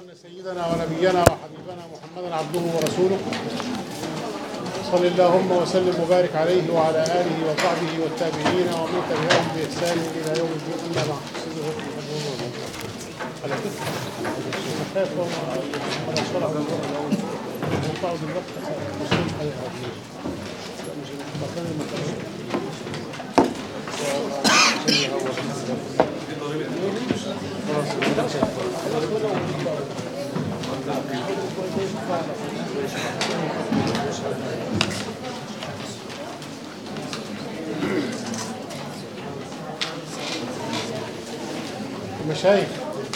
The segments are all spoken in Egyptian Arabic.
أن سيدنا ونبينا وحبيبنا محمدا عبده ورسوله صل اللهم وسلم وبارك عليه وعلى آله وصحبه والتابعين ومن تبعهم بإحسان إلى يوم الدين أما بعد على كده أنا خايف والله على الصلاة موقعه دلوقتي مسؤول أي حاجة لا مش المكان المكان مشايخ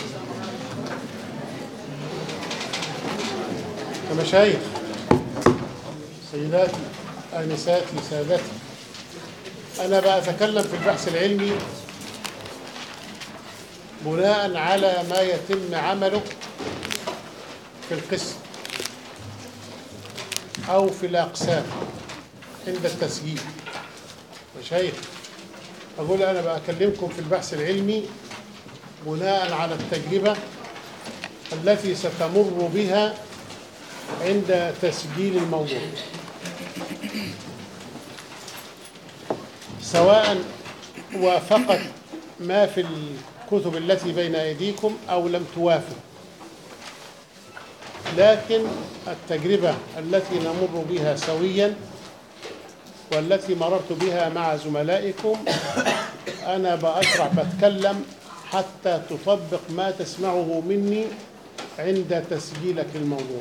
مشايخ سيداتي آنساتي سادتي أنا بأتكلم في البحث العلمي بناء على ما يتم عمله في القسم أو في الأقسام عند التسجيل مشايخ أقول أنا بكلمكم في البحث العلمي بناء على التجربة التي ستمر بها عند تسجيل الموضوع سواء وافقت ما في الكتب التي بين أيديكم أو لم توافق لكن التجربة التي نمر بها سويا والتي مررت بها مع زملائكم أنا بأشرع بتكلم حتى تطبق ما تسمعه مني عند تسجيلك الموضوع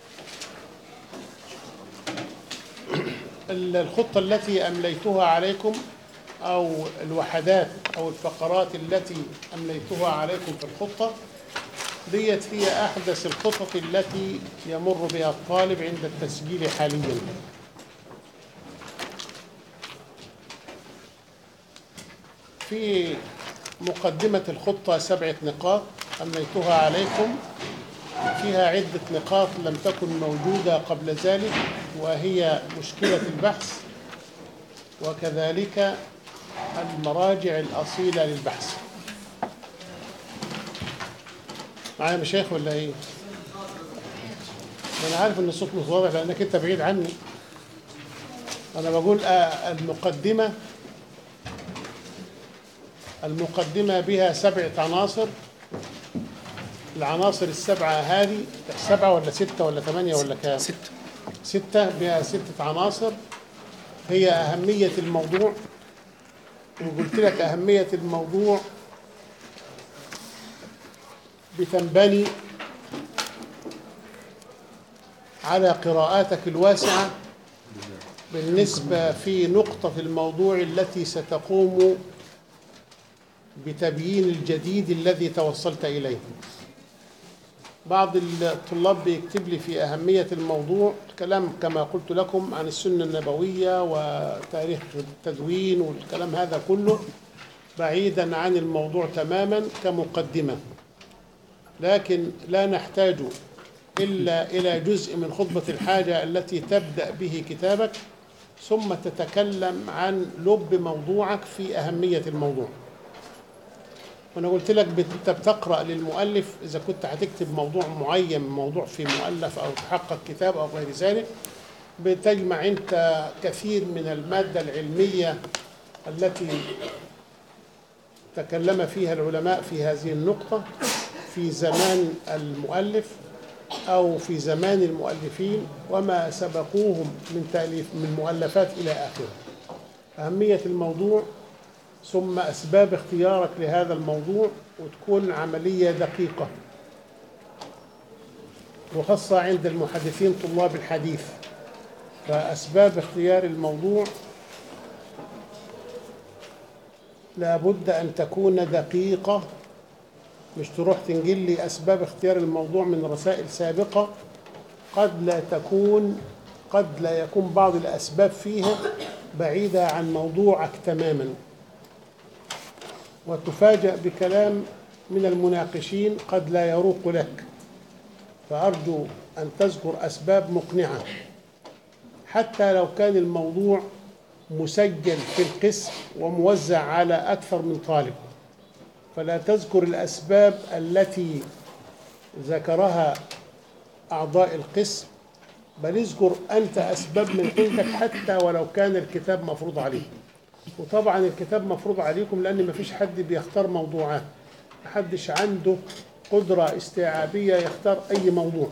الخطة التي أمليتها عليكم أو الوحدات أو الفقرات التي أمليتها عليكم في الخطة ديت هي أحدث الخطط التي يمر بها الطالب عند التسجيل حاليا في مقدمة الخطة سبعة نقاط أمليتها عليكم فيها عدة نقاط لم تكن موجودة قبل ذلك وهي مشكلة البحث وكذلك المراجع الأصيلة للبحث معايا مشايخ ولا ايه؟ أنا عارف إن الصوت مش واضح لأنك أنت بعيد عني أنا بقول آه المقدمة المقدمة بها سبعة عناصر العناصر السبعة هذه سبعة ولا ستة ولا ثمانية ولا كام؟ ستة ستة بها ستة عناصر هي أهمية الموضوع وقلت لك أهمية الموضوع بتنبني على قراءاتك الواسعة بالنسبة في نقطة الموضوع التي ستقوم بتبيين الجديد الذي توصلت إليه بعض الطلاب بيكتب لي في أهمية الموضوع كلام كما قلت لكم عن السنة النبوية وتاريخ التدوين والكلام هذا كله بعيدا عن الموضوع تماما كمقدمة لكن لا نحتاج إلا إلى جزء من خطبة الحاجة التي تبدأ به كتابك ثم تتكلم عن لب موضوعك في أهمية الموضوع وانا قلت لك انت بتقرا للمؤلف اذا كنت هتكتب موضوع معين موضوع في مؤلف او تحقق كتاب او غير ذلك بتجمع انت كثير من الماده العلميه التي تكلم فيها العلماء في هذه النقطه في زمان المؤلف او في زمان المؤلفين وما سبقوهم من تاليف من مؤلفات الى اخره اهميه الموضوع ثم أسباب اختيارك لهذا الموضوع وتكون عملية دقيقة وخاصة عند المحدثين طلاب الحديث فأسباب اختيار الموضوع لابد أن تكون دقيقة مش تروح تنجل لي أسباب اختيار الموضوع من رسائل سابقة قد لا تكون قد لا يكون بعض الأسباب فيها بعيدة عن موضوعك تماماً وتفاجأ بكلام من المناقشين قد لا يروق لك فأرجو أن تذكر أسباب مقنعة حتى لو كان الموضوع مسجل في القسم وموزع على أكثر من طالب فلا تذكر الأسباب التي ذكرها أعضاء القسم بل اذكر أنت أسباب من عندك حتى ولو كان الكتاب مفروض عليه وطبعا الكتاب مفروض عليكم لأن مفيش حد بيختار موضوعات محدش عنده قدرة استيعابية يختار أي موضوع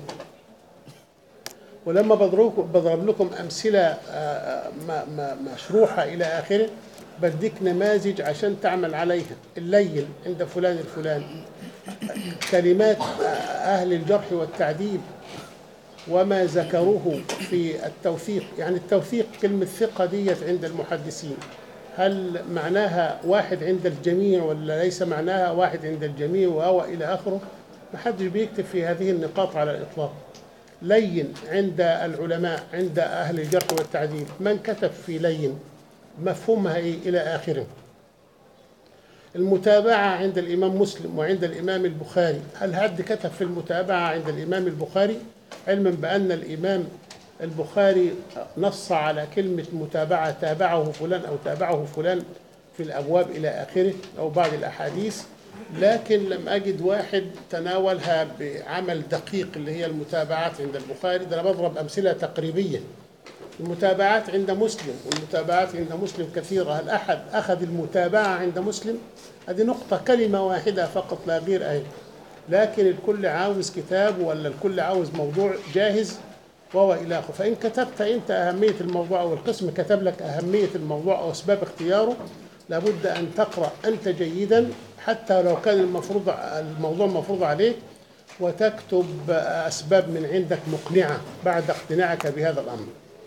ولما بضرب بضرب لكم أمثلة آه، م- م- مشروحة إلى آخره بديك نماذج عشان تعمل عليها الليل عند فلان الفلاني كلمات آه، أهل الجرح والتعديل وما ذكروه في التوثيق يعني التوثيق كلمة ثقة ديت عند المحدثين هل معناها واحد عند الجميع ولا ليس معناها واحد عند الجميع وهو إلى آخره محدش بيكتب في هذه النقاط على الإطلاق لين عند العلماء عند أهل الجرح والتعديل من كتب في لين مفهومها إيه إلى آخره المتابعة عند الإمام مسلم وعند الإمام البخاري هل حد كتب في المتابعة عند الإمام البخاري علما بأن الإمام البخاري نص على كلمة متابعة تابعه فلان أو تابعه فلان في الأبواب إلى آخره أو بعض الأحاديث لكن لم أجد واحد تناولها بعمل دقيق اللي هي المتابعات عند البخاري ده أنا بضرب أمثلة تقريبية المتابعات عند مسلم والمتابعات عند مسلم كثيرة هل أحد أخذ المتابعة عند مسلم هذه نقطة كلمة واحدة فقط لا غير أهي لكن الكل عاوز كتاب ولا الكل عاوز موضوع جاهز وهو إلى آخره فإن كتبت أنت أهمية الموضوع أو القسم كتب لك أهمية الموضوع أو أسباب اختياره لابد أن تقرأ أنت جيدا حتى لو كان المفروض الموضوع مفروض عليك وتكتب أسباب من عندك مقنعة بعد اقتناعك بهذا الأمر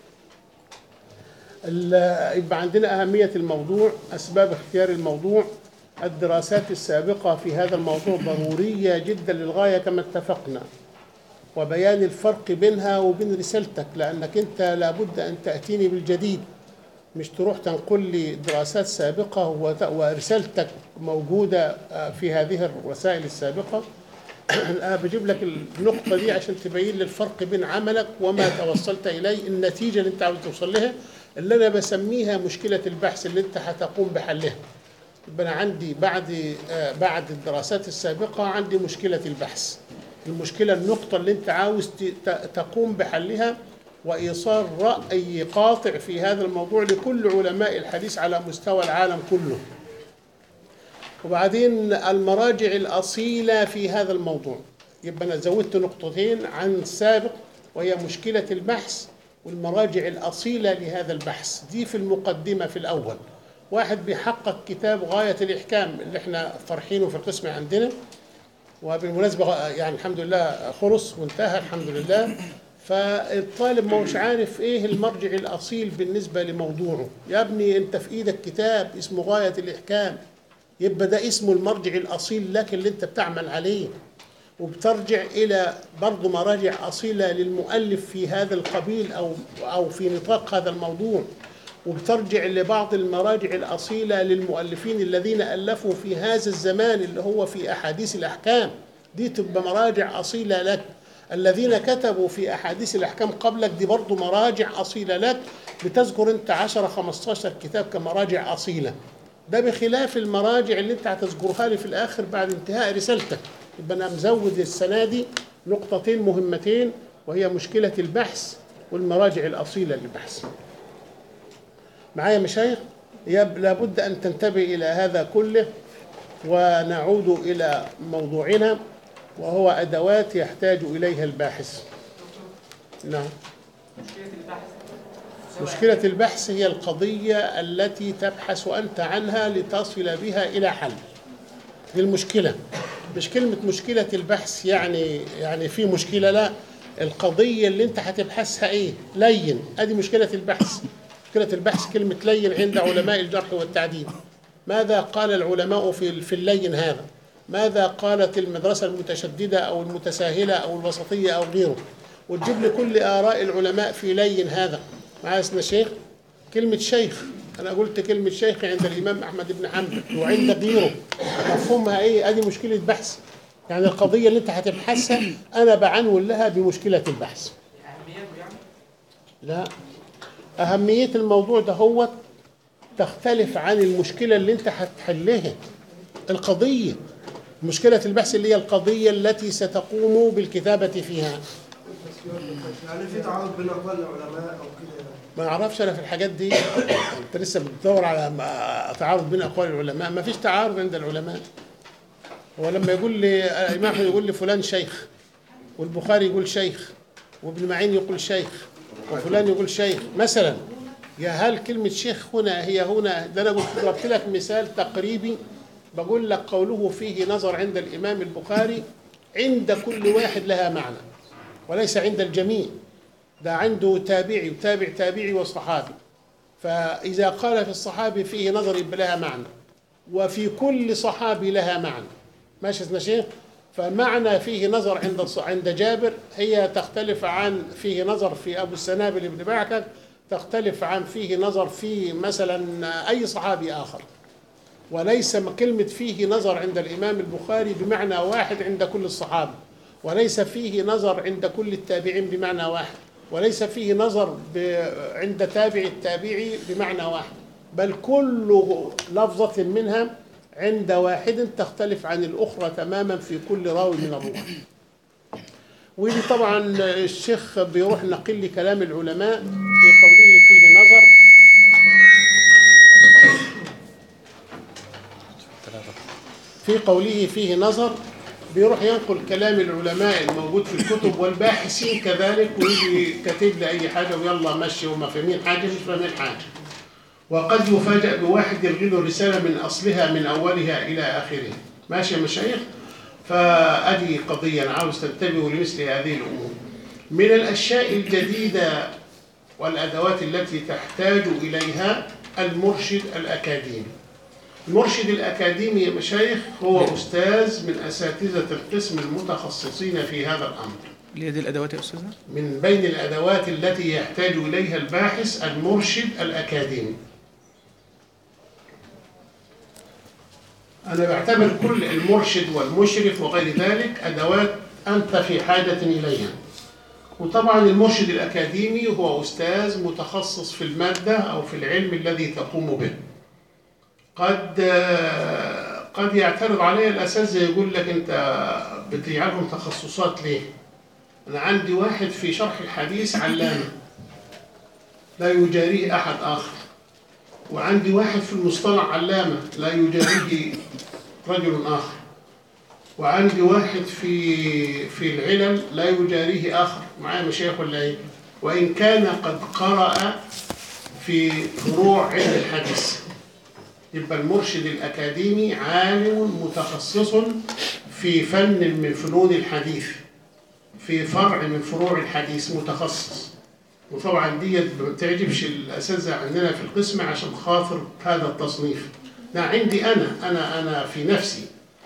ال- يبقى عندنا أهمية الموضوع أسباب اختيار الموضوع الدراسات السابقة في هذا الموضوع ضرورية جدا للغاية كما اتفقنا وبيان الفرق بينها وبين رسالتك لأنك أنت لابد أن تأتيني بالجديد مش تروح تنقل لي دراسات سابقة وت- ورسالتك موجودة آه، في هذه الرسائل السابقة أنا بجيب لك النقطة دي عشان تبين لي الفرق بين عملك وما توصلت إليه النتيجة اللي أنت عاوز توصل لها اللي أنا بسميها مشكلة البحث اللي أنت هتقوم بحلها يبقى أنا عندي بعد آه، بعد الدراسات السابقة عندي مشكلة البحث المشكلة النقطة اللي أنت عاوز ت- ت- تقوم بحلها وإيصال رأي قاطع في هذا الموضوع لكل علماء الحديث على مستوى العالم كله وبعدين المراجع الأصيلة في هذا الموضوع يبقى أنا زودت نقطتين عن السابق وهي مشكلة البحث والمراجع الأصيلة لهذا البحث دي في المقدمة في الأول واحد بيحقق كتاب غاية الإحكام اللي احنا فرحينه في القسم عندنا وبالمناسبة يعني الحمد لله خلص وانتهى الحمد لله فالطالب ما هوش عارف ايه المرجع الاصيل بالنسبه لموضوعه يا ابني انت في ايدك كتاب اسمه غايه الاحكام يبقى ده اسمه المرجع الاصيل لك اللي انت بتعمل عليه وبترجع الى برضه مراجع اصيله للمؤلف في هذا القبيل او او في نطاق هذا الموضوع وبترجع لبعض المراجع الاصيله للمؤلفين الذين الفوا في هذا الزمان اللي هو في احاديث الاحكام دي تبقى مراجع اصيله لك الذين كتبوا في احاديث الاحكام قبلك دي برضه مراجع اصيله لك بتذكر انت 10 15 كتاب كمراجع اصيله ده بخلاف المراجع اللي انت هتذكرها لي في الاخر بعد انتهاء رسالتك يبقى انا مزود السنه دي نقطتين مهمتين وهي مشكله البحث والمراجع الاصيله للبحث معايا مشايخ يب- لابد ان تنتبه الى هذا كله ونعود الى موضوعنا وهو ادوات يحتاج اليها الباحث نعم مشكلة البحث مشكلة البحث هي القضية التي تبحث أنت عنها لتصل بها إلى حل دي المشكلة مش كلمة مشكلة البحث يعني يعني في مشكلة لا القضية اللي أنت هتبحثها إيه لين أدي مشكلة البحث مشكلة البحث كلمة لين عند علماء الجرح والتعديل ماذا قال العلماء في في اللين هذا ماذا قالت المدرسة المتشددة أو المتساهلة أو الوسطية أو غيره وتجيب لي كل آراء العلماء في لين هذا معايا اسمه شيخ كلمة شيخ أنا قلت كلمة شيخ عند الإمام أحمد بن حنبل وعند غيره مفهومها إيه؟ أدي مشكلة بحث يعني القضية اللي أنت هتبحثها أنا بعنون لها بمشكلة البحث أهميته يعني لا أهمية الموضوع ده هو تختلف عن المشكلة اللي أنت هتحلها القضية مشكلة البحث اللي هي القضية التي ستقوم بالكتابة فيها يعني في تعارض بين اقوال العلماء او كده ما اعرفش انا في الحاجات دي انت لسه بتدور على ما- تعارض بين اقوال العلماء ما فيش تعارض عند العلماء هو لما يقول لي الامام احمد يقول لي فلان شيخ والبخاري يقول شيخ وابن معين يقول شيخ وفلان يقول شيخ مثلا يا هل كلمة شيخ هنا هي هنا ده أنا قلت ضربت لك مثال تقريبي بقول لك قوله فيه نظر عند الإمام البخاري عند كل واحد لها معنى وليس عند الجميع ده عنده تابعي وتابع تابعي وصحابي فإذا قال في الصحابي فيه نظر يبقى لها معنى وفي كل صحابي لها معنى ماشي يا شيخ فمعنى فيه نظر عند الص- عند جابر هي تختلف عن فيه نظر في أبو السنابل بن بعكك تختلف عن فيه نظر في مثلا أي صحابي آخر وليس م- كلمة فيه نظر عند الإمام البخاري بمعنى واحد عند كل الصحابة وليس فيه نظر عند كل التابعين بمعنى واحد وليس فيه نظر ب- عند تابع التابعي بمعنى واحد بل كل لفظة منها عند واحد تختلف عن الأخرى تماما في كل راوي من الرواة ودي طبعا الشيخ بيروح نقل لي كلام العلماء في قوله فيه نظر في قوله فيه نظر بيروح ينقل كلام العلماء الموجود في الكتب والباحثين كذلك ويجي كاتب لي اي حاجه ويلا مشي وما فاهمين حاجه مش فاهمين حاجه وقد يفاجأ بواحد يلغي له رساله من اصلها من اولها الى اخره ماشي يا مشايخ فادي قضيه انا عاوز تنتبهوا لمثل هذه الامور من الاشياء الجديده والادوات التي تحتاج اليها المرشد الاكاديمي المرشد الأكاديمي يا مشايخ هو أستاذ من أساتذة القسم المتخصصين في هذا الأمر اللي هي دي الادوات يا استاذنا من بين الأدوات التي يحتاج إليها الباحث المرشد الأكاديمي أنا بعتبر كل المرشد والمشرف وغير ذلك أدوات أنت في حاجة إليها وطبعا المرشد الأكاديمي هو أستاذ متخصص في المادة أو في العلم الذي تقوم به قد قد يعترض عليه الاساتذه يقول لك انت بتجعلهم تخصصات ليه؟ انا عندي واحد في شرح الحديث علامه لا يجاريه احد اخر وعندي واحد في المصطلح علامه لا يجاريه رجل اخر وعندي واحد في في العلل لا يجاريه اخر معايا مشايخ ولا ايه؟ وان كان قد قرأ في فروع علم الحديث يبقى المرشد الأكاديمي عالم متخصص في فن من فنون الحديث في فرع من فروع الحديث متخصص وطبعا ديت ما بتعجبش الأساتذة عندنا في القسم عشان خاطر هذا التصنيف ده عندي أنا أنا أنا في نفسي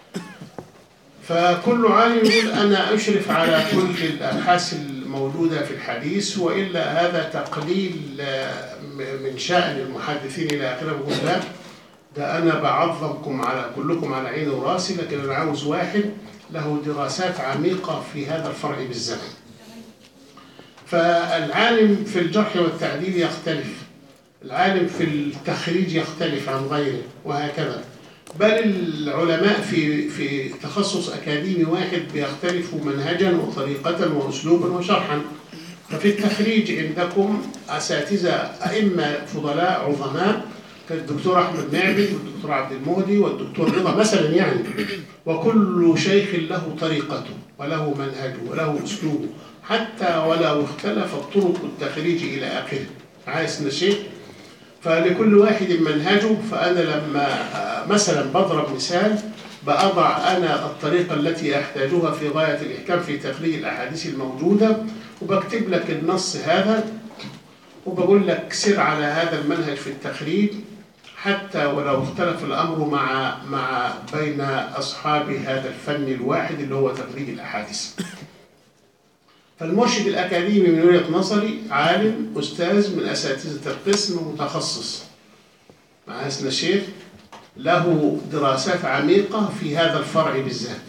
فكل عالم يقول أنا أشرف على كل الأبحاث الموجودة في الحديث وإلا هذا تقليل آه، م- من شأن المحدثين إلى آخره بقول لا ده أنا بعظمكم على كلكم على عيني وراسي لكن أنا عاوز واحد له دراسات عميقة في هذا الفرع بالذات. فالعالم في الجرح والتعديل يختلف. العالم في التخريج يختلف عن غيره وهكذا. بل العلماء في في تخصص أكاديمي واحد بيختلفوا منهجا وطريقة وأسلوبا وشرحا. ففي التخريج عندكم أساتذة أئمة فضلاء عظماء كالدكتور احمد نعمي والدكتور عبد المهدي والدكتور رضا مثلا يعني وكل شيخ له طريقته وله منهجه وله اسلوبه حتى ولو اختلفت طرق التخريج الى اخره عايز نشيء فلكل واحد منهجه فانا لما آه، مثلا بضرب مثال بأضع أنا الطريقة التي أحتاجها في غاية الإحكام في تخريج الأحاديث الموجودة وبكتب لك النص هذا وبقول لك سر على هذا المنهج في التخريج حتى ولو اختلف الامر مع مع بين اصحاب هذا الفن الواحد اللي هو تخريج الاحاديث. فالمرشد الاكاديمي من وجهه نظري عالم استاذ من اساتذه القسم متخصص. مع اسم الشيخ له دراسات عميقه في هذا الفرع بالذات.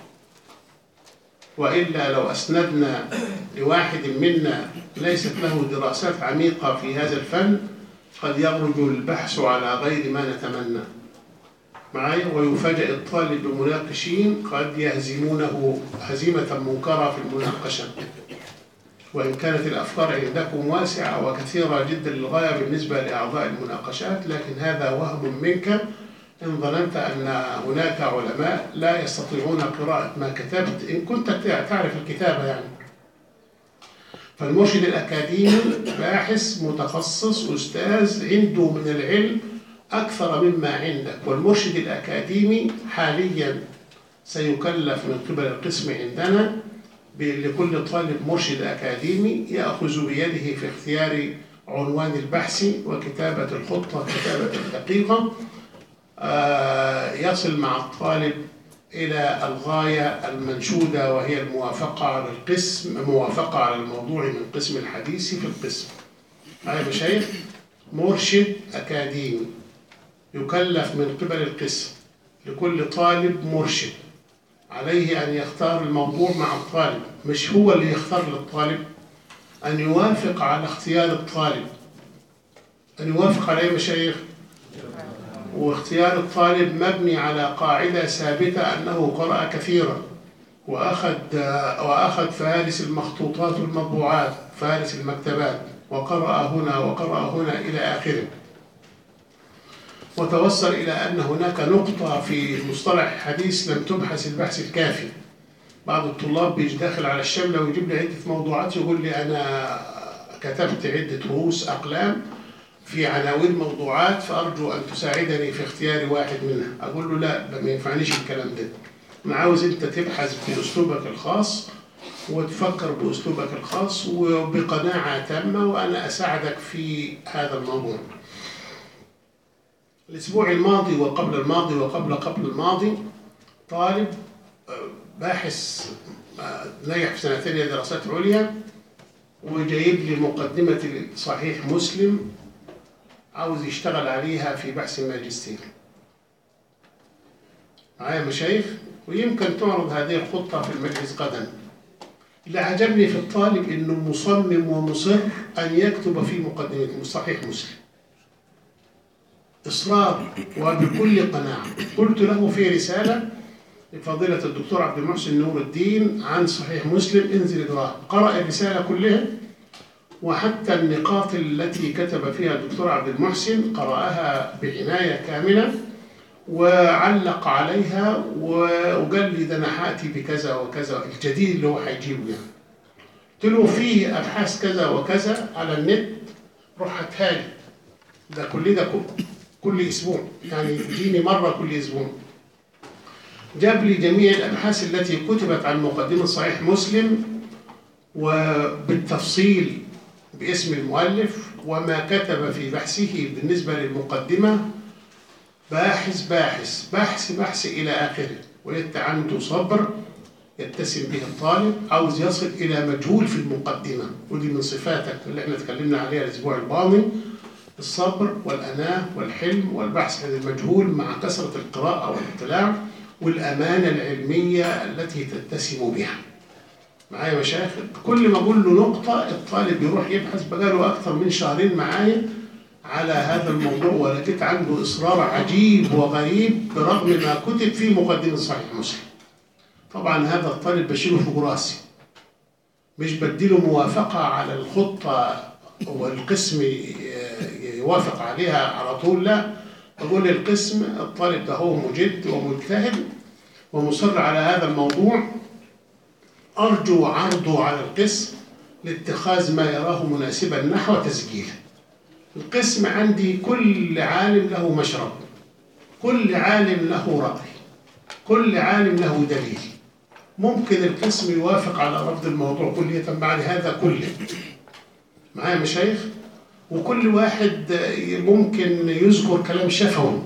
والا لو اسندنا لواحد منا ليست له دراسات عميقه في هذا الفن قد يخرج البحث على غير ما نتمنى معايا ويفاجأ الطالب بمناقشين قد يهزمونه هزيمة منكرة في المناقشة وإن كانت الأفكار عندكم واسعة وكثيرة جدا للغاية بالنسبة لأعضاء المناقشات لكن هذا وهم منك إن ظننت أن هناك علماء لا يستطيعون قراءة ما كتبت إن كنت تعرف الكتابة يعني فالمرشد الأكاديمي باحث متخصص أستاذ عنده من العلم أكثر مما عندك والمرشد الأكاديمي حاليا سيكلف من قبل القسم عندنا ب- لكل طالب مرشد أكاديمي يأخذ بيده في اختيار عنوان البحث وكتابة الخطة كتابة دقيقة آه، يصل مع الطالب إلى الغاية المنشودة وهي الموافقة على القسم موافقة على الموضوع من قسم الحديث في القسم هاي يا مشايخ مرشد أكاديمي يكلف من قبل القسم لكل طالب مرشد عليه أن يختار الموضوع مع الطالب مش هو اللي يختار للطالب أن يوافق على اختيار الطالب أن يوافق عليه مشايخ واختيار الطالب مبني على قاعدة ثابتة أنه قرأ كثيرا وأخذ وأخذ فهارس المخطوطات والمطبوعات فهارس المكتبات وقرأ هنا وقرأ هنا إلى آخره وتوصل إلى أن هناك نقطة في مصطلح الحديث لم تبحث البحث الكافي بعض الطلاب بيجي داخل على الشملة ويجيب لي عدة موضوعات يقول لي أنا كتبت عدة رؤوس أقلام في عناوين موضوعات فأرجو أن تساعدني في اختيار واحد منها أقول له لا ده ما ينفعنيش الكلام ده أنا عاوز أنت تبحث بأسلوبك الخاص وتفكر بأسلوبك الخاص وبقناعة تامة وأنا أساعدك في هذا الموضوع الأسبوع الماضي وقبل الماضي وقبل قبل الماضي طالب آه، باحث آه، نجح في سنة ثانية دراسات عليا وجايب لي مقدمة صحيح مسلم عاوز يشتغل عليها في بحث الماجستير معايا مشايخ ويمكن تعرض هذه الخطة في المجلس غدا اللي عجبني في الطالب انه مصمم ومصر ان يكتب في مقدمة صحيح مسلم اصرار وبكل قناعة قلت له في رسالة لفضيلة الدكتور عبد المحسن نور الدين عن صحيح مسلم انزل اقراها قرأ الرسالة كلها وحتى النقاط التي كتب فيها الدكتور عبد المحسن قرأها بعناية كاملة وعلق عليها و- وقال لي ده انا حاتي بكذا وكذا الجديد اللي هو هيجيبه يعني قلت له فيه ابحاث كذا وكذا على النت روح هاتها لي ده كل ده كل, كل اسبوع يعني يجيني مره كل اسبوع جاب لي جميع الابحاث التي كتبت عن مقدمه صحيح مسلم وبالتفصيل باسم المؤلف وما كتب في بحثه بالنسبه للمقدمه باحث باحث بحث بحث إلى آخره والتعنت صبر يتسم به الطالب عاوز يصل إلى مجهول في المقدمة ودي من صفاتك اللي احنا اتكلمنا عليها الأسبوع الماضي الصبر والأناة والحلم والبحث عن المجهول مع كثرة القراءة والاطلاع والأمانة العلمية التي تتسم بها معايا مشايخ كل ما أقول له نقطة الطالب يروح يبحث بقاله أكثر من شهرين معايا على هذا الموضوع ولقيت عنده إصرار عجيب وغريب برغم ما كتب في مقدمة صحيح مسلم طبعا هذا الطالب بشيله في راسي مش بديله موافقة على الخطة والقسم ي- يوافق عليها على طول لا بقول للقسم الطالب ده هو مجد ومجتهد ومصر على هذا الموضوع أرجو عرضه على القسم لاتخاذ ما يراه مناسبا نحو تسجيله القسم عندي كل عالم له مشرب كل عالم له رأي كل عالم له دليل ممكن القسم يوافق على رفض الموضوع كلية بعد هذا كله معايا مشايخ وكل واحد ممكن يذكر كلام شفوي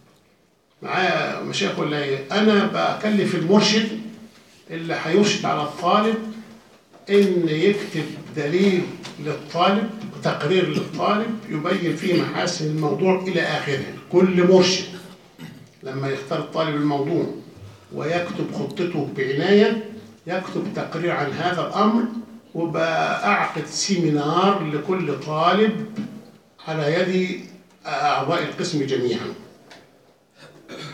معايا مشايخ ولا ايه انا بكلف المرشد اللي هيرشد على الطالب ان يكتب دليل للطالب تقرير للطالب يبين فيه محاسن الموضوع الى اخره كل مرشد لما يختار الطالب الموضوع ويكتب خطته بعنايه يكتب تقرير عن هذا الامر وبأعقد سيمينار لكل طالب على يد اعضاء القسم جميعا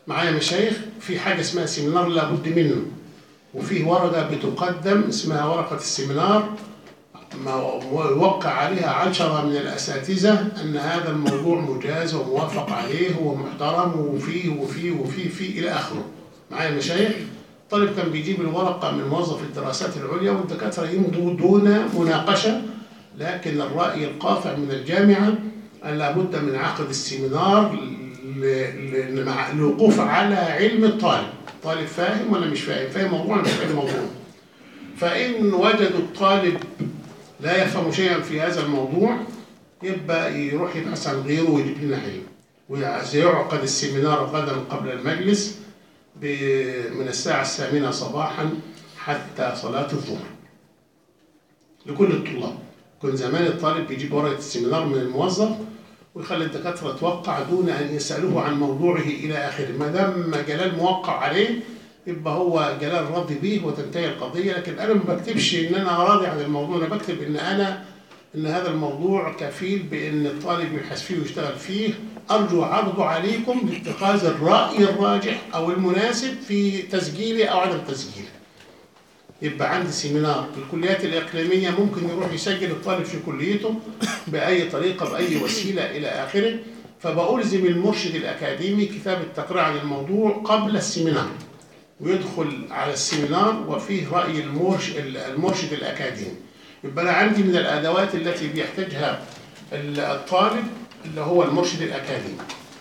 معايا مشايخ في حاجة اسمها سيمينار لابد منه وفيه ورقة بتقدم اسمها ورقة السيمينار يوقع عليها عشرة من الأساتذة أن هذا الموضوع مجاز وموافق عليه ومحترم وفيه وفيه وفيه فيه إلى آخره معايا مشايخ الطالب كان بيجيب الورقة من موظف الدراسات العليا والدكاترة يمضوا دون مناقشة لكن الرأي القاطع من الجامعة أن لابد من عقد السيمينار ل- ل- مع الوقوف على علم الطالب الطالب فاهم ولا مش فاهم فاهم موضوع ولا مش فاهم موضوع فإن وجدوا الطالب لا يفهم شيئا في هذا الموضوع يبقى يروح يبحث عن غيره ويجيب لنا حلم ويعقد السيمينار غدا قبل المجلس ب- من الساعة الثامنة صباحا حتى صلاة الظهر لكل الطلاب كان زمان الطالب بيجيب ورقة السيمينار من الموظف ويخلي الدكاترة توقع دون أن يسألوه عن موضوعه إلى آخره ما دام جلال موقع عليه يبقى هو جلال راضي بيه وتنتهي القضية لكن أنا ما بكتبش إن أنا راضي عن الموضوع أنا بكتب إن أنا إن هذا الموضوع كفيل بإن الطالب يبحث فيه ويشتغل فيه أرجو عرضه عليكم لاتخاذ الرأي الراجح أو المناسب في تسجيله أو عدم تسجيله يبقى عندي سيمينار في الكليات الإقليمية ممكن يروح يسجل الطالب في كليته بأي طريقة بأي وسيلة إلى آخره فبألزم المرشد الأكاديمي كتابة تقرير عن الموضوع قبل السيمينار ويدخل على السيمينار وفيه رأي المرش المرشد الأكاديمي يبقى أنا عندي من الأدوات التي بيحتاجها الطالب اللي هو المرشد الأكاديمي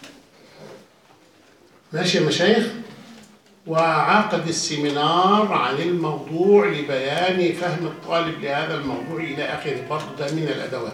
ماشي يا مشايخ وعقد السيمينار عن الموضوع لبيان فهم الطالب لهذا الموضوع إلى آخره برضه ده من الأدوات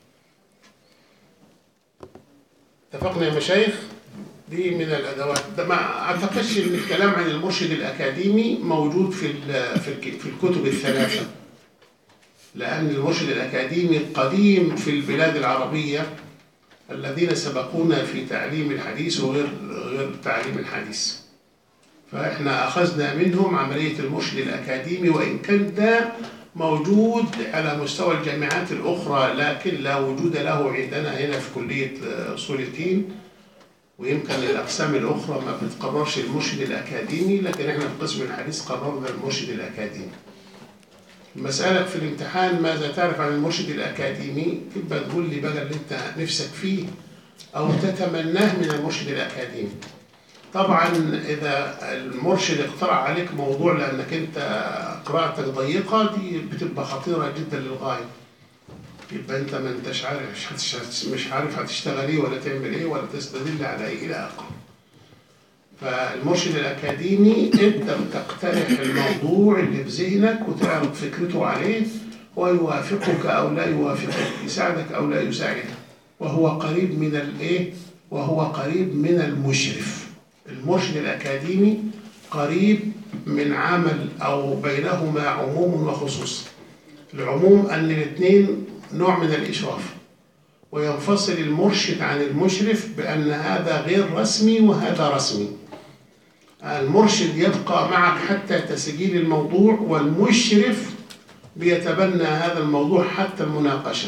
اتفقنا يا مشايخ دي من الأدوات ده ما أعتقدش إن الكلام عن المرشد الأكاديمي موجود في ال- في الك- في الكتب الثلاثة لأن المرشد الأكاديمي قديم في البلاد العربية الذين سبقونا في تعليم الحديث وغير غير تعليم الحديث فإحنا أخذنا منهم عملية المرشد الأكاديمي وإن كان ده موجود على مستوى الجامعات الأخرى لكن لا وجود له عندنا هنا في كلية أصول الدين ويمكن الأقسام الأخرى ما بتقررش المرشد الأكاديمي لكن إحنا في قسم الحديث قررنا المرشد الأكاديمي مسألة في الامتحان ماذا تعرف عن المرشد الأكاديمي تبقى تقول لي بقى اللي أنت نفسك فيه أو تتمناه من المرشد الأكاديمي طبعا إذا المرشد اقترح عليك موضوع لأنك أنت قراءتك ضيقة دي بتبقى خطيرة جدا للغاية يبقى أنت ما أنتش عارف مش هتش- مش عارف هتشتغل إيه ولا تعمل إيه ولا تستدل على إيه إلى آخره فالمرشد الأكاديمي أنت بتقترح الموضوع اللي في ذهنك وتعرض فكرته عليه ويوافقك أو لا يوافقك يساعدك أو لا يساعدك وهو قريب من الإيه؟ وهو قريب من المشرف المرشد الأكاديمي قريب من عمل أو بينهما عموم وخصوص العموم أن الاثنين نوع من الإشراف وينفصل المرشد عن المشرف بأن هذا غير رسمي وهذا رسمي المرشد يبقى معك حتى تسجيل الموضوع والمشرف بيتبنى هذا الموضوع حتى المناقشة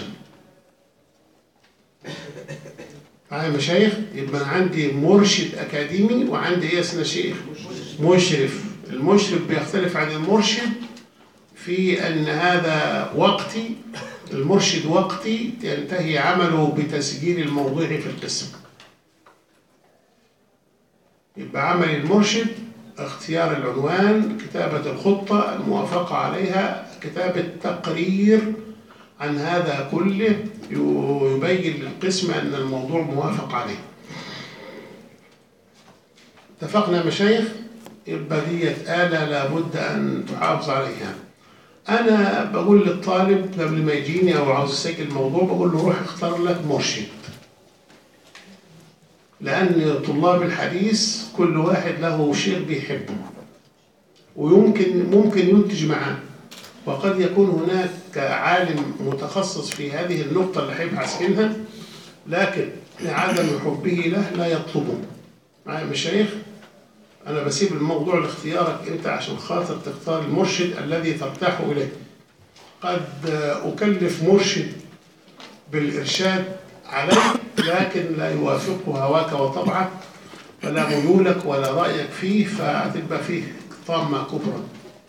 معايا مشايخ يبقى أنا عندي مرشد أكاديمي وعندي إيه يا سيدنا شيخ مشرف المشرف بيختلف عن المرشد في أن هذا وقتي المرشد وقتي ينتهي عمله بتسجيل الموضوع في القسم يبقى عمل المرشد اختيار العنوان كتابة الخطة الموافقة عليها كتابة تقرير عن هذا كله يبين للقسم أن الموضوع موافق عليه اتفقنا يا مشايخ يبقى ديت آلة لابد أن تحافظ عليها أنا بقول للطالب قبل ما يجيني أو عاوز يسجل الموضوع بقول له روح اختار لك مرشد لأن طلاب الحديث كل واحد له شيء بيحبه ويمكن ممكن ينتج معاه وقد يكون هناك عالم متخصص في هذه النقطة اللي هيبحث منها لكن لعدم حبه له لا يطلبه معايا يا مشايخ أنا بسيب الموضوع لاختيارك أنت عشان خاطر تختار المرشد الذي ترتاح إليه قد أكلف مرشد بالإرشاد عليك لكن لا يوافقه هواك وطبعك ولا ميولك ولا رأيك فيه فهتبقى فيه طامة كبرى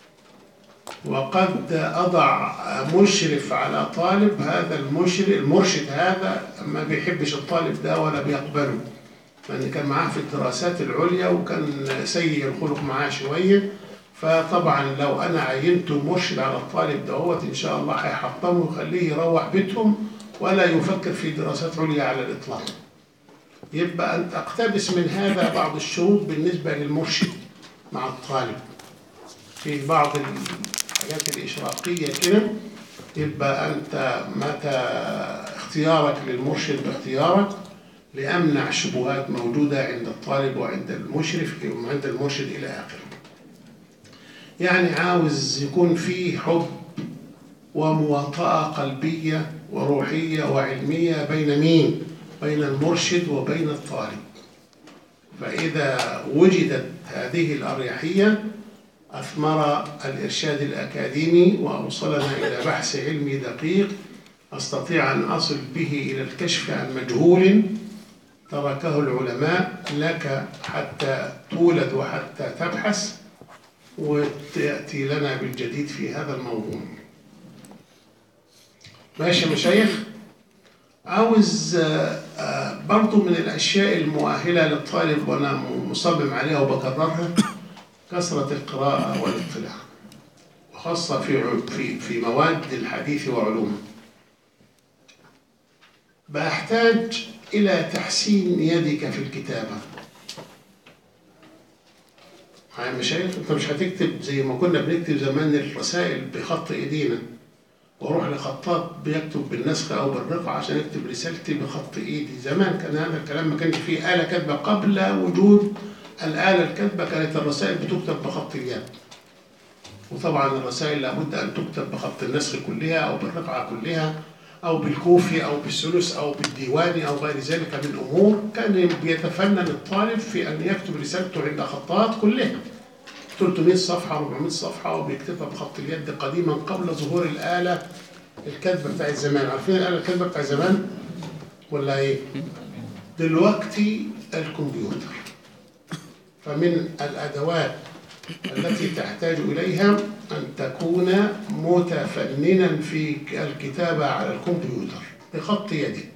وقد أضع مشرف على طالب هذا المشرف المرشد هذا ما بيحبش الطالب ده ولا بيقبله لأن كان معاه في الدراسات العليا وكان سيء الخلق معاه شوية فطبعا لو أنا عينته مرشد على الطالب دهوت إن شاء الله هيحطمه ويخليه يروح بيتهم ولا يفكر في دراسات عليا على الإطلاق يبقى أنت أقتبس من هذا بعض الشروط بالنسبة للمرشد مع الطالب في بعض الحاجات الإشراقية كده يبقى أنت متى اختيارك للمرشد باختيارك لأمنع شبهات موجودة عند الطالب وعند المشرف وعند المرشد إلى آخره يعني عاوز يكون في حب ومواطأة قلبية وروحية وعلمية بين مين؟ بين المرشد وبين الطالب فإذا وجدت هذه الأريحية أثمر الإرشاد الأكاديمي وأوصلنا إلى بحث علمي دقيق أستطيع أن أصل به إلى الكشف عن مجهول تركه العلماء لك حتى تولد وحتى تبحث وتأتي لنا بالجديد في هذا الموضوع ماشي يا مشايخ عاوز آه، آه، برضو من الأشياء المؤهلة للطالب وأنا مصمم عليها وبكررها كثرة القراءة والاطلاع وخاصة في ع- في في مواد الحديث وعلومه بحتاج إلى تحسين يدك في الكتابة معايا مشايخ انت مش هتكتب زي ما كنا بنكتب زمان الرسائل بخط ايدينا واروح لخطاط بيكتب بالنسخ او بالرقعه عشان اكتب رسالتي بخط ايدي زمان كان هذا الكلام ما كانش فيه آلة كاتبة قبل وجود الآلة الكاتبة كانت الرسائل بتكتب بخط اليد وطبعا الرسائل لابد أن تكتب بخط النسخ كلها أو بالرقعة كلها أو بالكوفي أو بالثلث أو بالديواني أو غير ذلك من أمور كان بيتفنن الطالب في أن يكتب رسالته عند خطاط كلها 300 صفحة 400 صفحة وبيكتبها بخط اليد قديما قبل ظهور الآلة الكاتبة بتاعت زمان عارفين الآلة الكاتبة بتاعت زمان ولا إيه؟ دلوقتي الكمبيوتر فمن الأدوات التي تحتاج إليها أن تكون متفننا في الكتابة على الكمبيوتر بخط يدك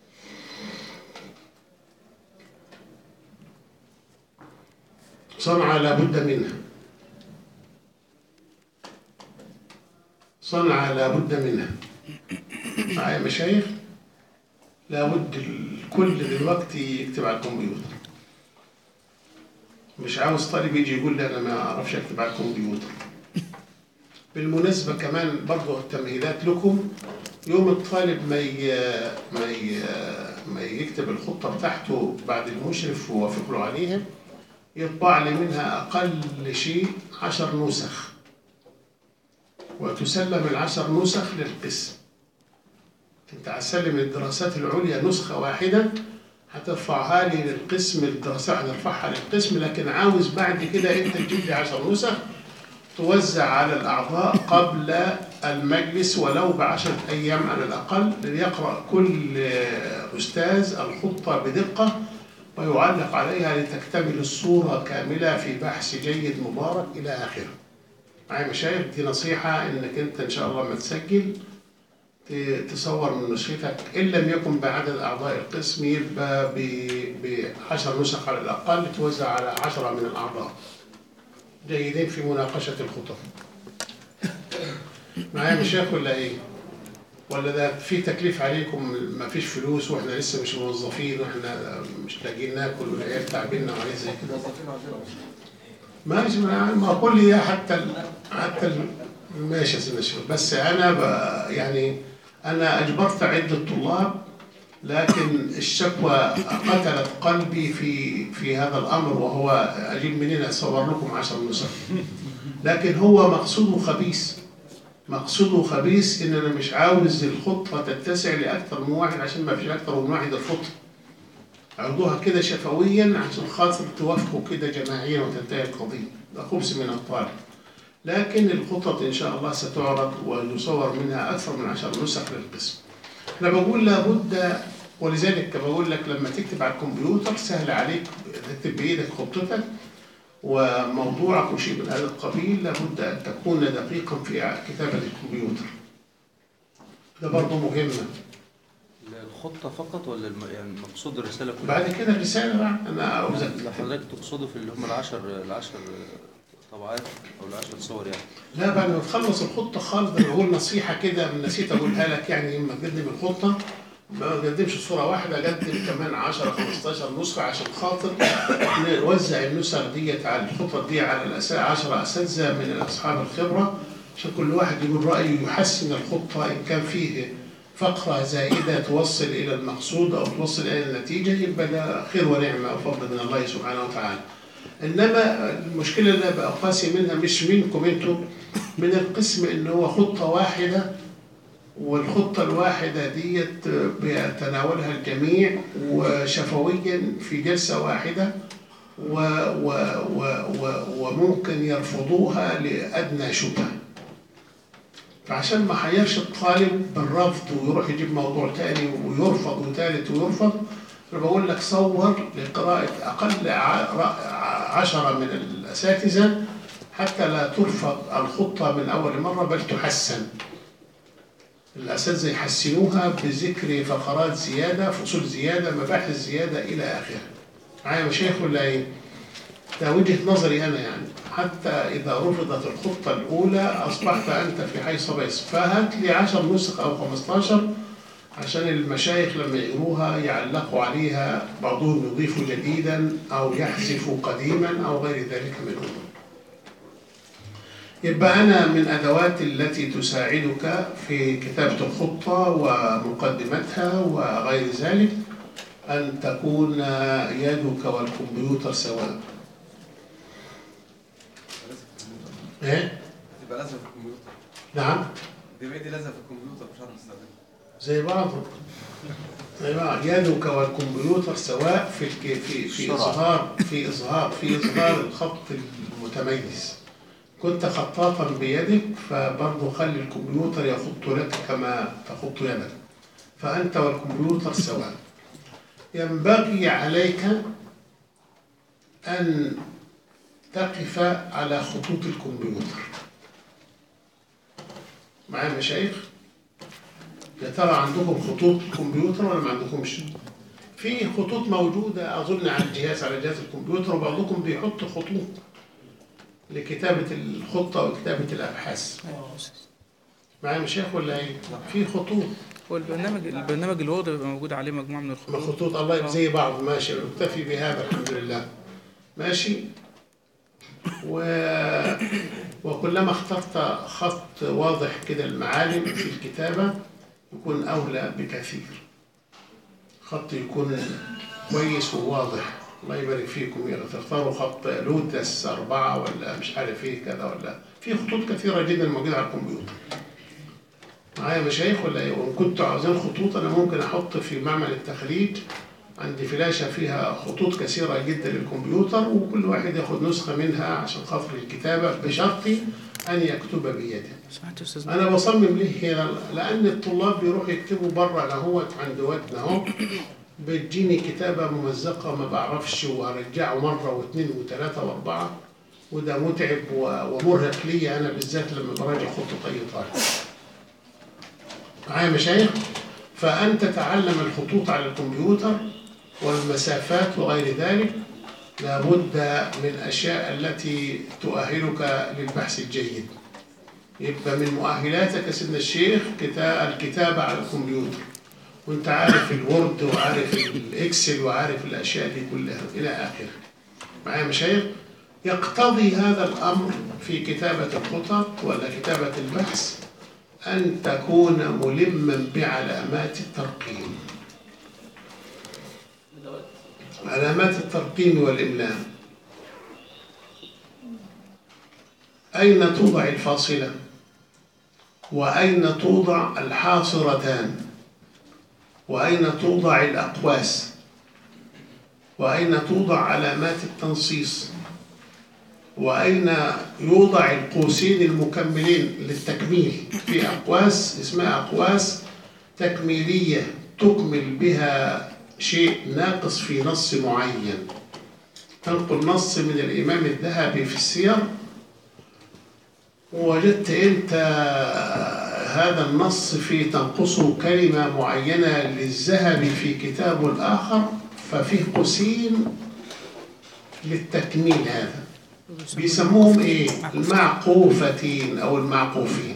صنعة لابد منها صنعة لابد منها معايا مشايخ لابد الكل دلوقتي يكتب على الكمبيوتر مش عاوز طالب يجي يقول لي انا ما اعرفش اكتب على الكمبيوتر بالمناسبة كمان برضه التمهيدات لكم يوم الطالب ما ي... ما ي... ما يكتب الخطة بتاعته بعد المشرف ووافق له عليها يطبع لي منها أقل شيء عشر نسخ وتسلم العشر نسخ للقسم انت هتسلم الدراسات العليا نسخة واحدة هترفعها لي للقسم الدراسات هنرفعها للقسم لكن عاوز بعد كده انت تجيب لي 10 نسخ توزع على الأعضاء قبل المجلس ولو بعشرة أيام على الأقل ليقرأ كل أستاذ الخطة بدقة ويعلق عليها لتكتمل الصورة كاملة في بحث جيد مبارك إلى آخره. معايا مشايخ دي نصيحة إنك أنت إن شاء الله ما تسجل ت- تصور من نسختك إن لم يكن بعدد أعضاء القسم يبقى بعشر نسخ على الأقل توزع على عشرة من الأعضاء جيدين في مناقشة الخطب معايا مشايخ ولا إيه؟ ولا ده في تكليف عليكم ما فيش فلوس واحنا لسه مش موظفين واحنا مش لاقيين ناكل والعيال تعبنا وحاجات زي كده ماشي ما ما كل ده حتى ال... حتى ال... ماشي يا سيدنا الشيخ بس انا ب... يعني انا اجبرت عده طلاب لكن الشكوى قتلت قلبي في في هذا الامر وهو اجيب منين اصور لكم عشر نسخ لكن هو مقصوده خبيث مقصوده خبيث ان انا مش عاوز الخطه تتسع لاكثر من واحد عشان ما فيش اكثر من واحد الخطه عرضوها كده شفويا عشان خاطر توافقوا كده جماعيا وتنتهي القضيه ده خبث من الطالب لكن الخطط ان شاء الله ستعرض ويصور منها اكثر من عشر نسخ للقسم انا بقول لابد ولذلك بقول لك لما تكتب على الكمبيوتر سهل عليك تكتب بايدك خطتك وموضوعك وشيء من هذا القبيل لابد ان تكون دقيقا في كتابه الكمبيوتر ده برضه مهمه الخطة فقط ولا الم... يعني مقصود الرسالة كلها؟ بعد كده الرساله بقى انا عاوزك اللي حضرتك تقصده في اللي هم العشر العشر طبعات أو العشر صور يعني لا بعد ما تخلص الخطه خالص ده أنا بقول نصيحه كده من نسيت اقولها لك يعني لما تقدم الخطه ما تقدمش صوره واحده قدم كمان 10 15 نسخه عشان خاطر نوزع النسخ ديت على الخطط دي على الأسا 10 اساتذه من اصحاب الخبره عشان كل واحد يقول رايه يحسن الخطه ان كان فيه فقره زائده توصل الى المقصود او توصل الى النتيجه يبقى ده خير ونعمه وفضل من الله سبحانه وتعالى. انما المشكله اللي انا بقى قاسي منها مش منكم انتم من القسم ان هو خطه واحده والخطه الواحده ديت بيتناولها الجميع وشفويا في جلسه واحده و و و و وممكن يرفضوها لادنى شبهه. فعشان ما حيرش الطالب بالرفض ويروح يجيب موضوع تاني ويرفض وثالث ويرفض انا بقول لك صور لقراءة أقل ع- عشرة من الأساتذة حتى لا ترفض الخطة من أول مرة بل تحسن الأساتذة يحسنوها بذكر فقرات زيادة فصول زيادة مباحث زيادة إلى آخره معايا مشايخ ولا إيه؟ ده وجهة نظري أنا يعني حتى إذا رفضت الخطة الأولى أصبحت أنت في حيث بيص فهات لي 10 نسخ أو 15 عشان المشايخ لما يقروها يعلقوا عليها بعضهم يضيف جديدا أو يحذف قديما أو غير ذلك من الأمور يبقى أنا من أدوات التي تساعدك في كتابة الخطة ومقدمتها وغير ذلك أن تكون يدك والكمبيوتر سواء إيه؟ تبقى لازم في الكمبيوتر نعم دي بقى دي لازم في الكمبيوتر مش عارف استخدمها زي بعض زي بعض يدك والكمبيوتر سواء في الك- في في سرعة. اظهار في اظهار في اظهار الخط المتميز كنت خطاطا بيدك فبرضه خلي الكمبيوتر يخط لك كما تخط يدك فانت والكمبيوتر سواء ينبغي عليك ان تقف على خطوط الكمبيوتر معايا مشايخ يا ترى عندكم خطوط كمبيوتر ولا ما عندكمش؟ في خطوط موجودة أظن على الجهاز على جهاز الكمبيوتر وبعضكم بيحط خطوط لكتابة الخطة وكتابة الأبحاث. معايا مشايخ ولا إيه؟ في خطوط هو البرنامج البرنامج الوورد بيبقى موجود عليه مجموعة من ما الخطوط خطوط الله يبقى زي بعض ماشي نكتفي بهذا الحمد لله. ماشي؟ و... وكلما اخترت خط واضح كده المعالم في الكتابة يكون أولى بكثير خط يكون كويس وواضح الله يبارك فيكم يا تختاروا خط لوتس أربعة ولا مش عارف إيه كذا ولا في خطوط كثيرة جدا موجودة على الكمبيوتر معايا مشايخ ولا إيه وإن كنتوا عاوزين خطوط أنا ممكن أحط في معمل التخليج عندي فلاشة فيها خطوط كثيرة جدا للكمبيوتر وكل واحد ياخد نسخة منها عشان خاطر الكتابة بشرط أن يكتب بيده سمعت يا استاذ انا بصمم ليه هنا لان الطلاب بيروحوا يكتبوا بره اهوت عند وقتنا اهو بتجيني كتابه ممزقه ما بعرفش وارجعه مره واثنين وثلاثه واربعه وده متعب و- ومرهق لي انا بالذات لما براجع خطه اي طالب. معايا مشايخ؟ فان تتعلم الخطوط على الكمبيوتر والمسافات وغير ذلك لابد من الاشياء التي تؤهلك للبحث الجيد. يبقى من مؤهلاتك يا سيدنا الشيخ كتا- الكتابة على الكمبيوتر وانت عارف الوورد وعارف الاكسل وعارف الاشياء دي كلها الى اخره معايا مشايخ يقتضي هذا الامر في كتابة الخطط ولا كتابة البحث ان تكون ملما بعلامات الترقيم علامات الترقيم والاملاء أين توضع الفاصلة وأين توضع الحاصرتان وأين توضع الأقواس وأين توضع علامات التنصيص وأين يوضع القوسين المكملين للتكميل في أقواس اسمها أقواس تكميلية تكمل بها شيء ناقص في نص معين تنقل نص من الإمام الذهبي في السير ووجدت أنت هذا النص في تنقصه كلمة معينة للذهبي في كتابه الآخر ففيه قوسين للتكميل هذا بيسموهم ايه المعقوفتين او المعقوفين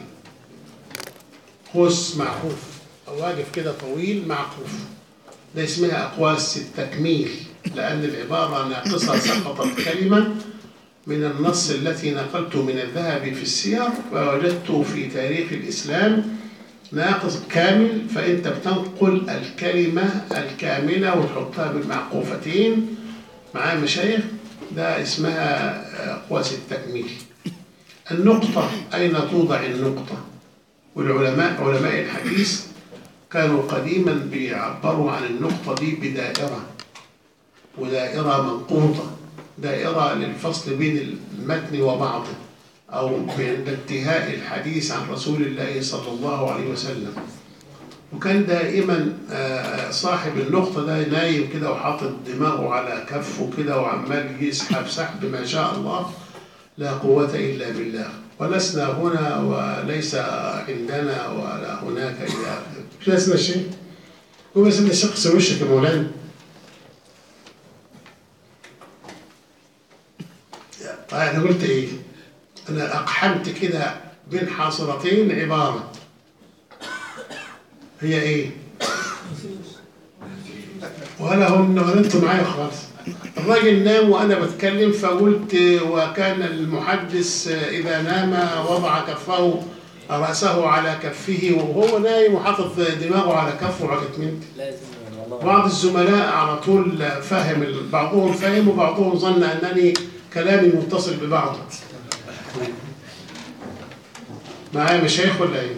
قوس معقوف او واقف كده طويل معقوف ده اسمها اقواس التكميل لان العباره ناقصه سقطت كلمه من النص التي نقلت من الذهبي في السير فوجدته في تاريخ الاسلام ناقص كامل فانت بتنقل الكلمه الكامله وتحطها بالمعقوفتين معايا مشايخ ده اسمها أقواس التكميل النقطة أين توضع النقطة والعلماء علماء الحديث كانوا قديما بيعبروا عن النقطة دي بدائرة ودائرة منقوطة دائرة للفصل بين المتن وبعضه أو عند انتهاء الحديث عن رسول الله صلى الله عليه وسلم وكان دائما آه، صاحب النقطة ده نايم كده وحاطط دماغه على كفه كده وعمال يسحب سحب ما شاء الله لا قوة إلا بالله ولسنا هنا وليس عندنا ولا هناك إلى آخره مش لسنا شيء هو بس إن شخص وشك يا مولانا طيب أنا قلت إيه؟ أنا أقحمت كده بين حاصرتين عبارة هي ايه؟ ولا هم ولا انتم معايا خالص الراجل نام وانا بتكلم فقلت وكان المحدث اذا نام وضع كفه راسه على كفه وهو نايم وحاطط دماغه على كفه وحاجات من دي. بعض الزملاء على طول فهم بعضهم فهم وبعضهم ظن انني كلامي متصل ببعضه معايا مشايخ ولا ايه؟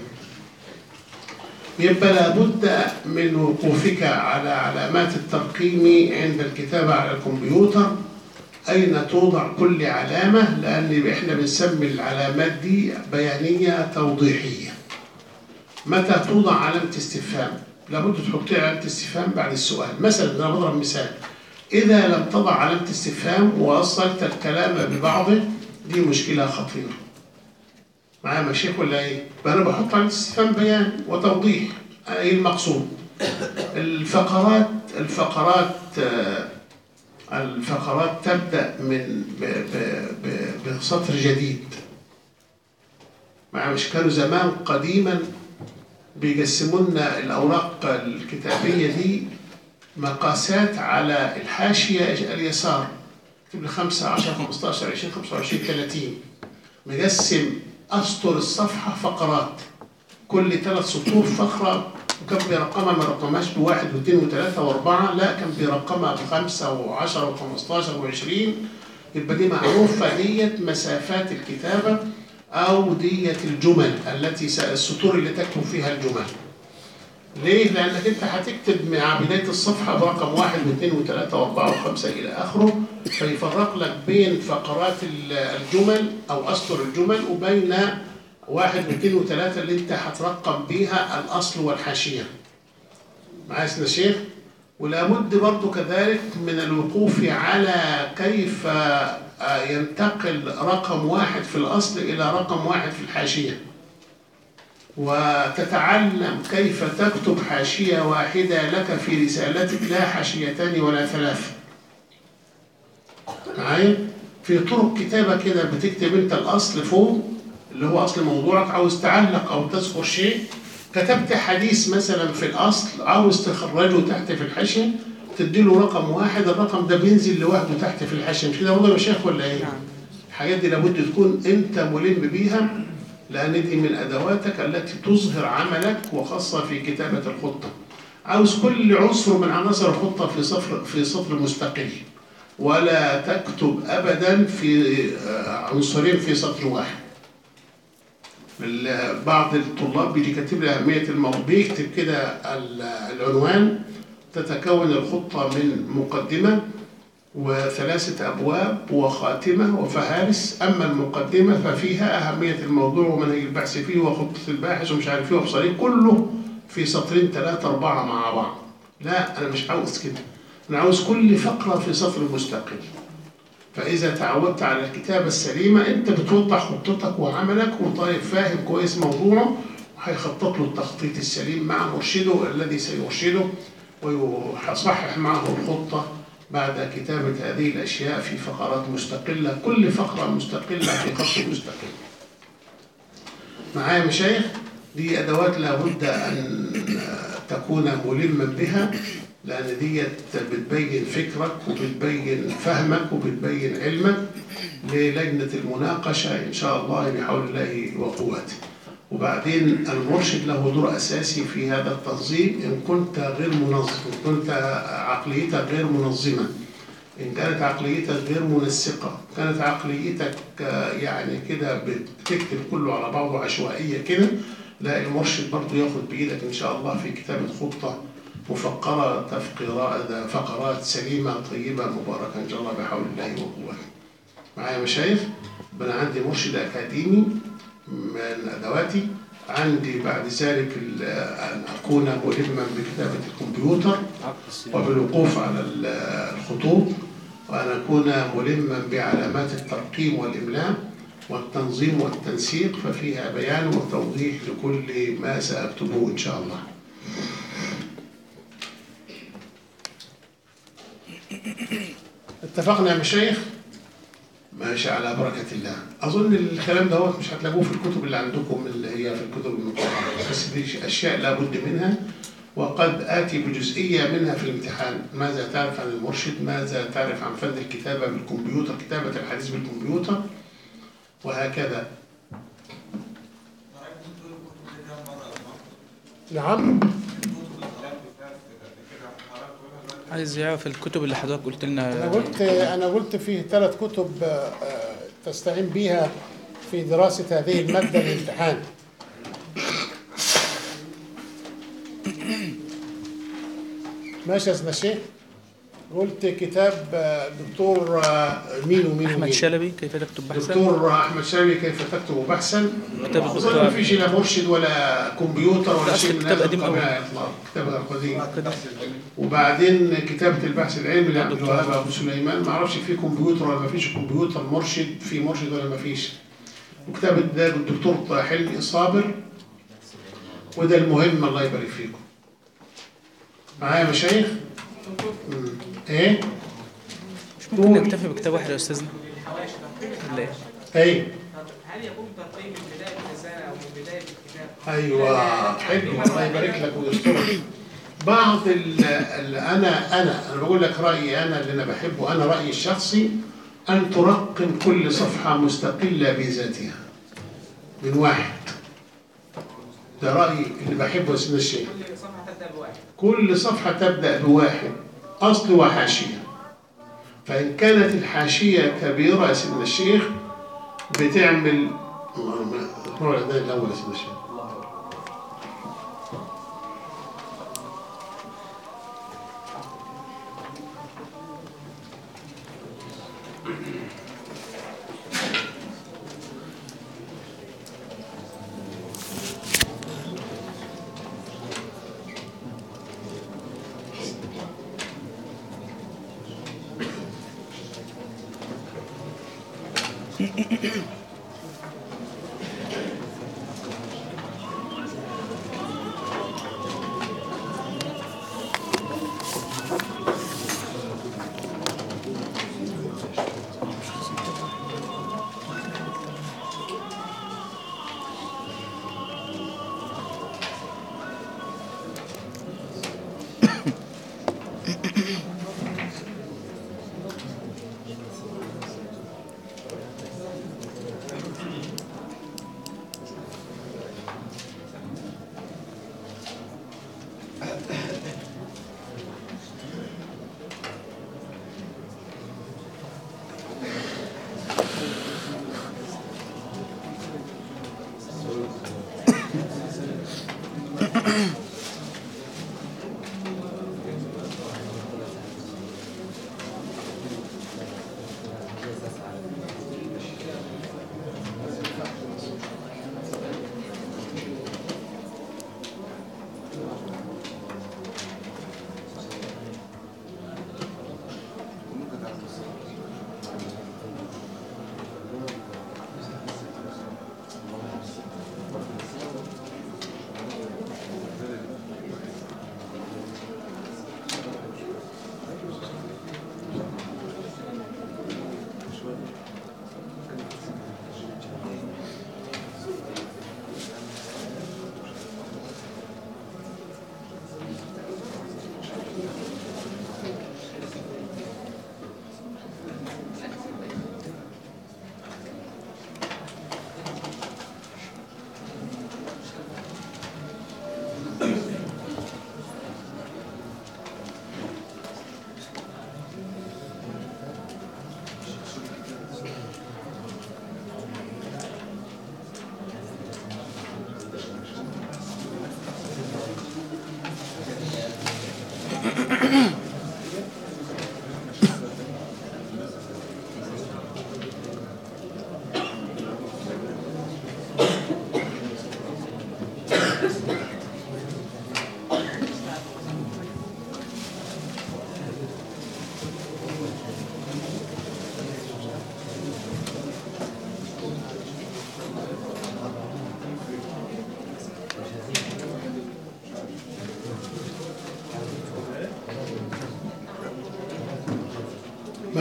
يبقى لابد من وقوفك على علامات الترقيم عند الكتابة على الكمبيوتر أين توضع كل علامة لأن إحنا بنسمي العلامات دي بيانية توضيحية متى توضع علامة استفهام لابد تحطي علامة استفهام بعد السؤال مثلا أنا بضرب مثال إذا لم تضع علامة استفهام ووصلت الكلام ببعضه دي مشكلة خطيرة معايا مشايخ ولا ايه؟ فانا بحط على استفهام بيان وتوضيح ايه المقصود؟ الفقرات الفقرات آه، الفقرات تبدا من ب- ب- ب- بسطر جديد معايا مش كانوا زمان قديما بيقسموا لنا الاوراق الكتابيه دي مقاسات على الحاشيه اليسار اكتب لي 5 10 15 20 25 30 مقسم أسطر الصفحة فقرات كل ثلاث سطور فقرة وكان بيرقمها ما رقمهاش بواحد واثنين وثلاثة وأربعة لا كان بيرقمها بخمسة وعشرة وخمستاشر وعشرين يبقى دي معروفة ديت مسافات الكتابة أو ديت الجمل التي س- السطور اللي تكتب فيها الجمل ليه؟ لأنك أنت هتكتب مع بداية الصفحة برقم واحد واثنين وثلاثة وأربعة وخمسة إلى آخره فيفرق لك بين فقرات ال- الجمل أو أسطر الجمل وبين واحد واثنين وثلاثة اللي أنت هترقم بيها الأصل والحاشية. معايا يا شيخ؟ ولابد برضو كذلك من الوقوف على كيف آه، ينتقل رقم واحد في الأصل إلى رقم واحد في الحاشية. وتتعلم كيف تكتب حاشية واحدة لك في رسالتك لا حاشيتان ولا ثلاث معايا في طرق كتابة كده بتكتب انت الأصل فوق اللي هو أصل موضوعك عاوز تعلق أو تذكر شيء كتبت حديث مثلا في الأصل عاوز تخرجه تحت في الحاشية تديله رقم واحد الرقم ده بينزل لوحده تحت في الحاشية مش كده وضع يا شيخ ولا ايه؟ الحاجات دي لابد تكون انت ملم بيها لأن دي من أدواتك التي تظهر عملك وخاصة في كتابة الخطة. عاوز كل عنصر من عناصر الخطة في سطر في سطر مستقل ولا تكتب أبدا في آه، عنصرين في سطر واحد. ال- بعض الطلاب بيجي كاتب لي أهمية الموضوع بيكتب كده ال- العنوان تتكون الخطة من مقدمة وثلاثة أبواب وخاتمة وفهارس أما المقدمة ففيها أهمية الموضوع ومنهج البحث فيه وخطة الباحث ومش عارف إيه وبصريح كله في سطرين ثلاثة أربعة مع بعض لا أنا مش عاوز كده أنا عاوز كل فقرة في سطر مستقل فإذا تعودت على الكتابة السليمة أنت بتوضح خطتك وعملك وطالب فاهم كويس موضوعه وهيخطط له التخطيط السليم مع مرشده الذي سيرشده ويصحح معه الخطة بعد كتابة هذه الأشياء في فقرات مستقلة كل فقرة مستقلة في خط مستقل معايا مشايخ دي أدوات لابد أن تكون ملما بها لأن ديت بتبين فكرك وبتبين فهمك وبتبين علمك للجنة المناقشة إن شاء الله بحول الله وقوته وبعدين المرشد له دور أساسي في هذا التنظيم إن كنت غير منظم إن كنت عقليتك غير منظمة إن كانت عقليتك غير منسقة كانت عقليتك آه، يعني كده بتكتب كله على بعضه عشوائية كده لا المرشد برضه ياخد بإيدك إن شاء الله في كتابة خطة مفقرة تفقيرات فقرات سليمة طيبة مباركة إن شاء الله بحول الله وقوته معايا مشايخ أنا عندي مرشد أكاديمي من أدواتي عندي بعد ذلك ال- أن أكون ملما بكتابة الكمبيوتر وبالوقوف على ال- الخطوط وأن أكون ملما بعلامات الترقيم والإملاء والتنظيم والتنسيق ففيها بيان وتوضيح لكل ما سأكتبه إن شاء الله اتفقنا يا مشايخ ماشي على بركة الله أظن الكلام دوت مش هتلاقوه في الكتب اللي عندكم اللي هي في الكتب المقررة بس دي أشياء لابد منها وقد آتي بجزئية منها في الامتحان ماذا تعرف عن المرشد ماذا تعرف عن فن الكتابة بالكمبيوتر كتابة الحديث بالكمبيوتر وهكذا نعم عايز يعرف الكتب اللي حضرتك قلت أنا لنا قلت أنا قلت فيه ثلاث كتب آه، آه، تستعين بها في دراسة هذه المادة الامتحان ماشي يا سيدنا الشيخ قلت كتاب آه، دكتور آه، مين ومين احمد ومين شلبي كيف تكتب بحثا دكتور احمد شامي كيف تكتب بحثا كتاب اظن الدكتور ما فيش لا مرشد ولا كمبيوتر ولا لا، شيء أصل من الكتاب هذا قديم أوي. الطبيعه اطلاقا كتاب قديم كده. وبعدين كتابه البحث العلمي لعبد الوهاب ابو سليمان ما اعرفش في كمبيوتر ولا ما فيش كمبيوتر مرشد في مرشد ولا ما فيش وكتابه ده الدكتور حلمي صابر وده المهم الله يبارك فيكم معايا يا مشايخ مم. ايه مش ممكن نكتفي بكتاب واحد يا استاذنا ولا ايه ايه طب هل يكون ترقيم من بداية الرسالة أو من بداية الكتاب؟ ايوه حلو الله يبارك لك ويسترك بعض ال ال انا انا انا بقول لك رايي انا اللي انا بحبه انا رايي الشخصي ان ترقم كل صفحه مستقله بذاتها من واحد ده رايي اللي بحبه يا سيدنا الشيخ كل صفحة تبدأ بواحد كل صفحه تبدا بواحد اصل وحاشيه فان كانت الحاشيه كبيره يا سيدنا الشيخ بتعمل نوع الاذان الاول يا سيدنا الشيخ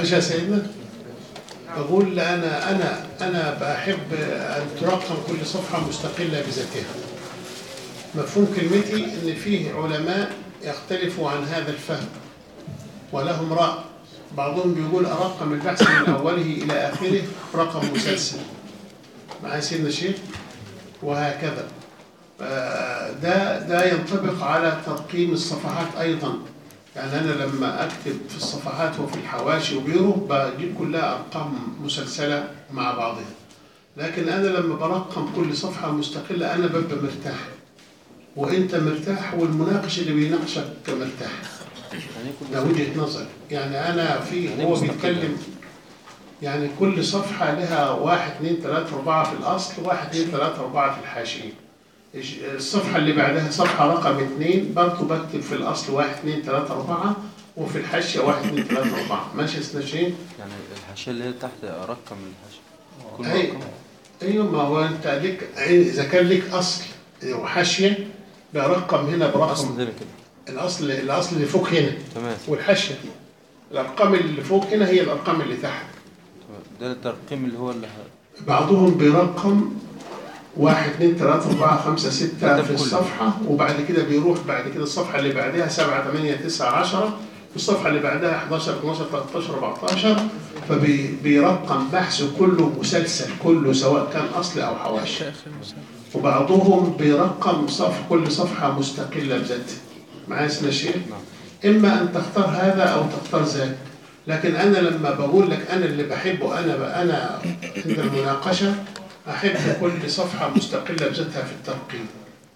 ماشي يا سيدنا بقول انا انا انا بحب ان ترقم كل صفحه مستقله بذاتها مفهوم كلمتي ان فيه علماء يختلفوا عن هذا الفهم ولهم راي بعضهم بيقول ارقم البحث من اوله الى اخره رقم مسلسل معايا سيدنا الشيخ وهكذا آه، ده ده ينطبق على ترقيم الصفحات ايضا يعني انا لما اكتب في الصفحات وفي الحواشي وغيره بجيب كلها ارقام مسلسله مع بعضها لكن انا لما برقم كل صفحه مستقله انا ببقى مرتاح وانت مرتاح والمناقش اللي بيناقشك مرتاح يعني كل ده وجهه نظر يعني انا في يعني هو مستقلة. بيتكلم يعني كل صفحة لها واحد اثنين ثلاثة أربعة في الأصل واحد اثنين ثلاثة أربعة في الحاشية إيش- الصفحة اللي بعدها صفحة رقم اثنين برضه بكتب في الأصل واحد اثنين ثلاثة أربعة وفي الحاشية واحد اثنين ثلاثة أربعة ماشي يا سيدنا شيخ؟ يعني الحاشيه اللي هي تحت رقم الحاشيه كل أي رقم أيوة ما هو أنت لك إذا كان لك أصل وحاشية برقم هنا اصل برقم هنا كده الأصل الأصل اللي فوق هنا تمام والحاشية الأرقام اللي فوق هنا هي الأرقام اللي تحت تمام. ده الترقيم اللي هو اللي ه- بعضهم بيرقم واحد اثنين ثلاثة أربعة خمسة ده ستة في في كله. الصفحة وبعد كده بيروح بعد كده الصفحة اللي بعدها سبعة ثمانية تسعة عشرة والصفحة اللي بعدها 11 12 13 14 فبيرقم بحثه كله مسلسل كله سواء كان أصل أو حواشي حتى اخر مسألة. وبعضهم بيرقم صف كل صفحة مستقلة بذاتها معايا سيدنا الشيخ؟ نعم. إما أن تختار هذا أو تختار ذاك لكن أنا لما بقول لك أنا اللي بحبه أنا أنا عند المناقشة أحب كل صفحة مستقلة بذاتها في الترقيم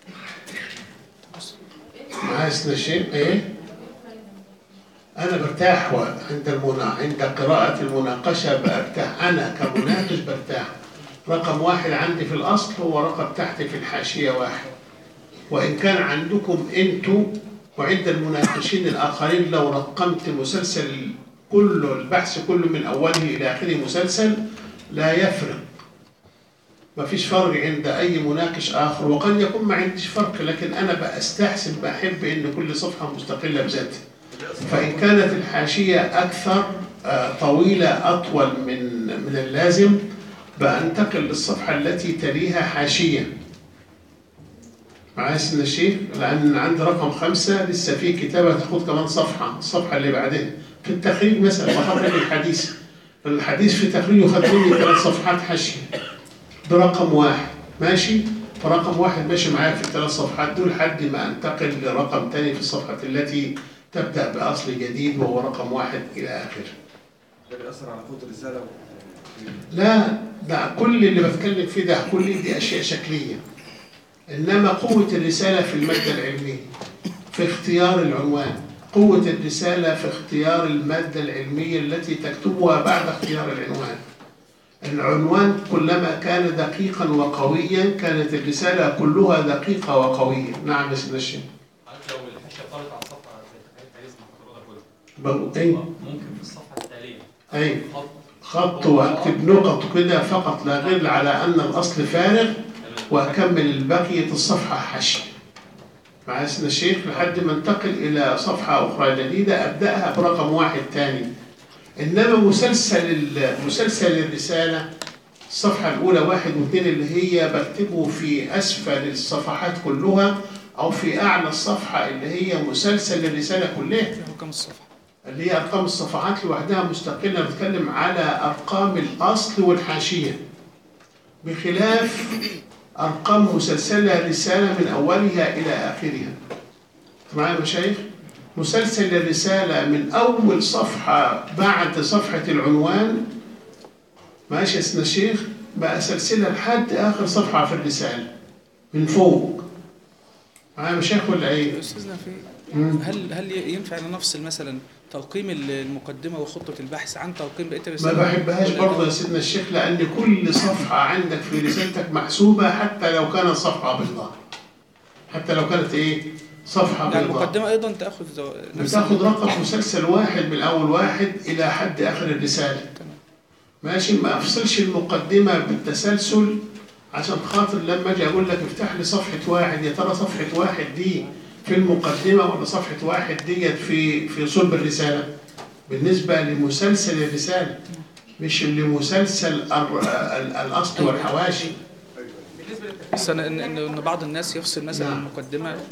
معايا سيدنا الشيخ إيه؟ أنا برتاح و- عند المنا... عند قراءة المناقشة برتاح أنا كمناقش برتاح رقم واحد عندي في الأصل هو رقم تحتي في الحاشية واحد وإن كان عندكم أنتوا وعند المناقشين الآخرين لو رقمت مسلسل كله البحث كله من أوله إلى آخره مسلسل لا يفرق ما فيش فرق عند أي مناقش آخر وقد يكون ما عنديش فرق لكن أنا بستحسن بحب إن كل صفحة مستقلة بذاتها فإن كانت الحاشية أكثر آه، طويلة أطول من من اللازم بأنتقل للصفحة التي تليها حاشية معايا سيدنا الشيخ لأن عندي رقم خمسة لسه في كتابة تاخد كمان صفحة الصفحة اللي بعدها في التخريج مثلا بخرج الحديث الحديث في تخريجه خد مني ثلاث صفحات حاشية برقم واحد ماشي فرقم واحد ماشي معايا في الثلاث صفحات دول لحد ما انتقل لرقم تاني في الصفحة التي تبدأ بأصل جديد وهو رقم واحد إلى آخره ده بيأثر على قوة الرسالة و- لا ده كل اللي بتكلم فيه ده كل دي أشياء شكلية إنما قوة الرسالة في المادة العلمية في اختيار العنوان قوة الرسالة في اختيار المادة العلمية التي تكتبها بعد اختيار العنوان العنوان كلما كان دقيقا وقويا كانت الرسالة كلها دقيقة وقوية نعم يا سيدنا الشيخ حتى لو الحاشيه طالت على الصفحه زي تخيل عايز محفوظه كلها بقول أي ممكن في الصفحه التاليه أي خط خط واكتب نقط كده فقط لا غير على أن الأصل فارغ وأكمل بقية الصفحة حشي مع اسم الشيخ لحد ما انتقل إلى صفحة أخرى جديدة أبدأها برقم واحد تاني إنما مسلسل ال- مسلسل الرسالة الصفحة الأولى واحد واثنين اللي هي بكتبه في أسفل الصفحات كلها أو في أعلى الصفحة اللي هي مسلسل الرسالة كلها في رقم الصفحة اللي هي أرقام الصفحات لوحدها مستقلة بتكلم على أرقام الأصل والحاشية بخلاف أرقام مسلسلة رسالة من أولها إلى آخرها معايا يا مشايخ مسلسل الرسالة من أول صفحة بعد صفحة العنوان ماشي يا سيدنا الشيخ بقى سلسلة لحد آخر صفحة في الرسالة من فوق معايا يا مشايخ ولا إيه؟ أستاذنا في مم. هل هل ينفع أن نفصل مثلا تلقيم المقدمة وخطة البحث عن تلقيم بقية ما الرسالة؟ بحبهاش ولا برضه يا سيدنا الشيخ لأن كل صفحة عندك في رسالتك محسوبة حتى لو كانت صفحة بيضاء حتى لو كانت إيه؟ صفحة يعني بيضاء المقدمة أيضا تأخذ نفس بتاخد رقم مسلسل واحد من أول واحد إلى حد آخر الرسالة تمام. ماشي ما أفصلش المقدمة بالتسلسل عشان خاطر لما أجي أقول لك افتح لي صفحة واحد يا ترى صفحة واحد دي في المقدمة ولا صفحة واحد ديت في في صلب الرسالة بالنسبة لمسلسل الرسالة مش لمسلسل ال- ال- الأصل والحواشي بالنسبه للتفريق بس انا ان ان إن بعض الناس يفصل مثلا نعم. المقدمه انا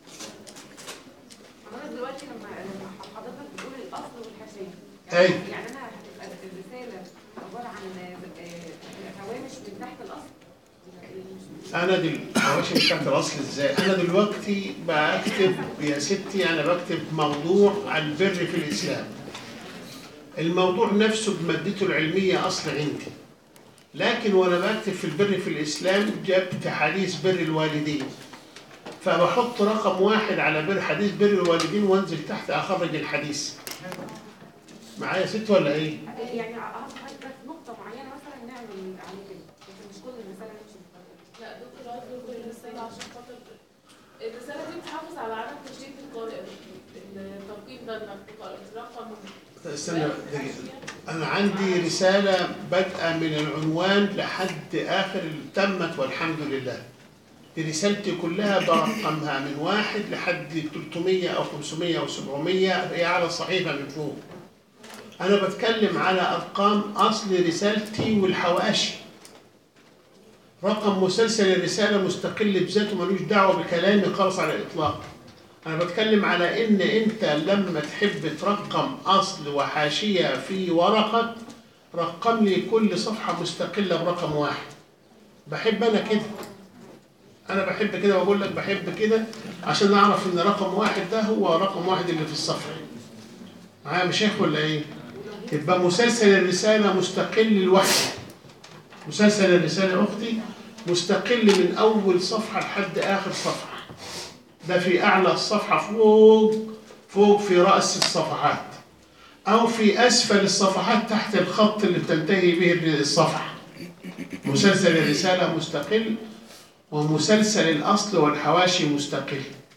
دلوقتي لما لما حضرتك بتقول الاصل والحاشيه أيوة. يعني يعني انا هتبقى الرساله عباره عن آه، آه، هوامش من تحت الاصل أنا دل حواشي مش تحت الأصل إزاي؟ أنا دلوقتي بكتب يا ستي أنا بكتب موضوع البر في الإسلام الموضوع نفسه بمادته العلمية أصل عندي لكن وأنا بكتب في البر في الإسلام جبت حديث بر الوالدين فبحط رقم واحد على بر حديث بر الوالدين وانزل تحت أخرج الحديث معايا ست ولا إيه؟ يعني اعرف حضرتك في نقطه معينه مثلا نعمل عليه كده لكن مش كل الرساله نمشي بالطريقة دي. لا دكتور عايز يقول الرسالة عشان خاطر الرسالة دي بتحافظ على عدم تشتيت القارئ الترقيم ده انك تقرأ رقم استنى دقيقة أنا عندي رسالة بادئة من العنوان لحد آخر تمت والحمد لله دي رسالتي كلها برقمها من واحد لحد 300 أو 500 أو 700 هي على الصحيفة من فوق أنا بتكلم على أرقام أصل رسالتي والحواشي رقم مسلسل الرسالة مستقل بذاته ملوش دعوة بكلامي خالص على الإطلاق أنا بتكلم على إن أنت لما تحب ترقم أصل وحاشية في ورقة رقم لي كل صفحة مستقلة برقم واحد بحب أنا كده أنا بحب كده وأقول لك بحب كده عشان أعرف إن رقم واحد ده هو رقم واحد اللي في الصفحة معايا يا شيخ ولا إيه؟ يبقى مسلسل الرسالة مستقل لوحده مسلسل الرسالة يا أختي مستقل من أول صفحة لحد آخر صفحة ده في أعلى الصفحة فوق فوق في رأس الصفحات أو في أسفل الصفحات تحت الخط اللي بتنتهي به الصفحة مسلسل الرسالة مستقل ومسلسل الأصل والحواشي مستقل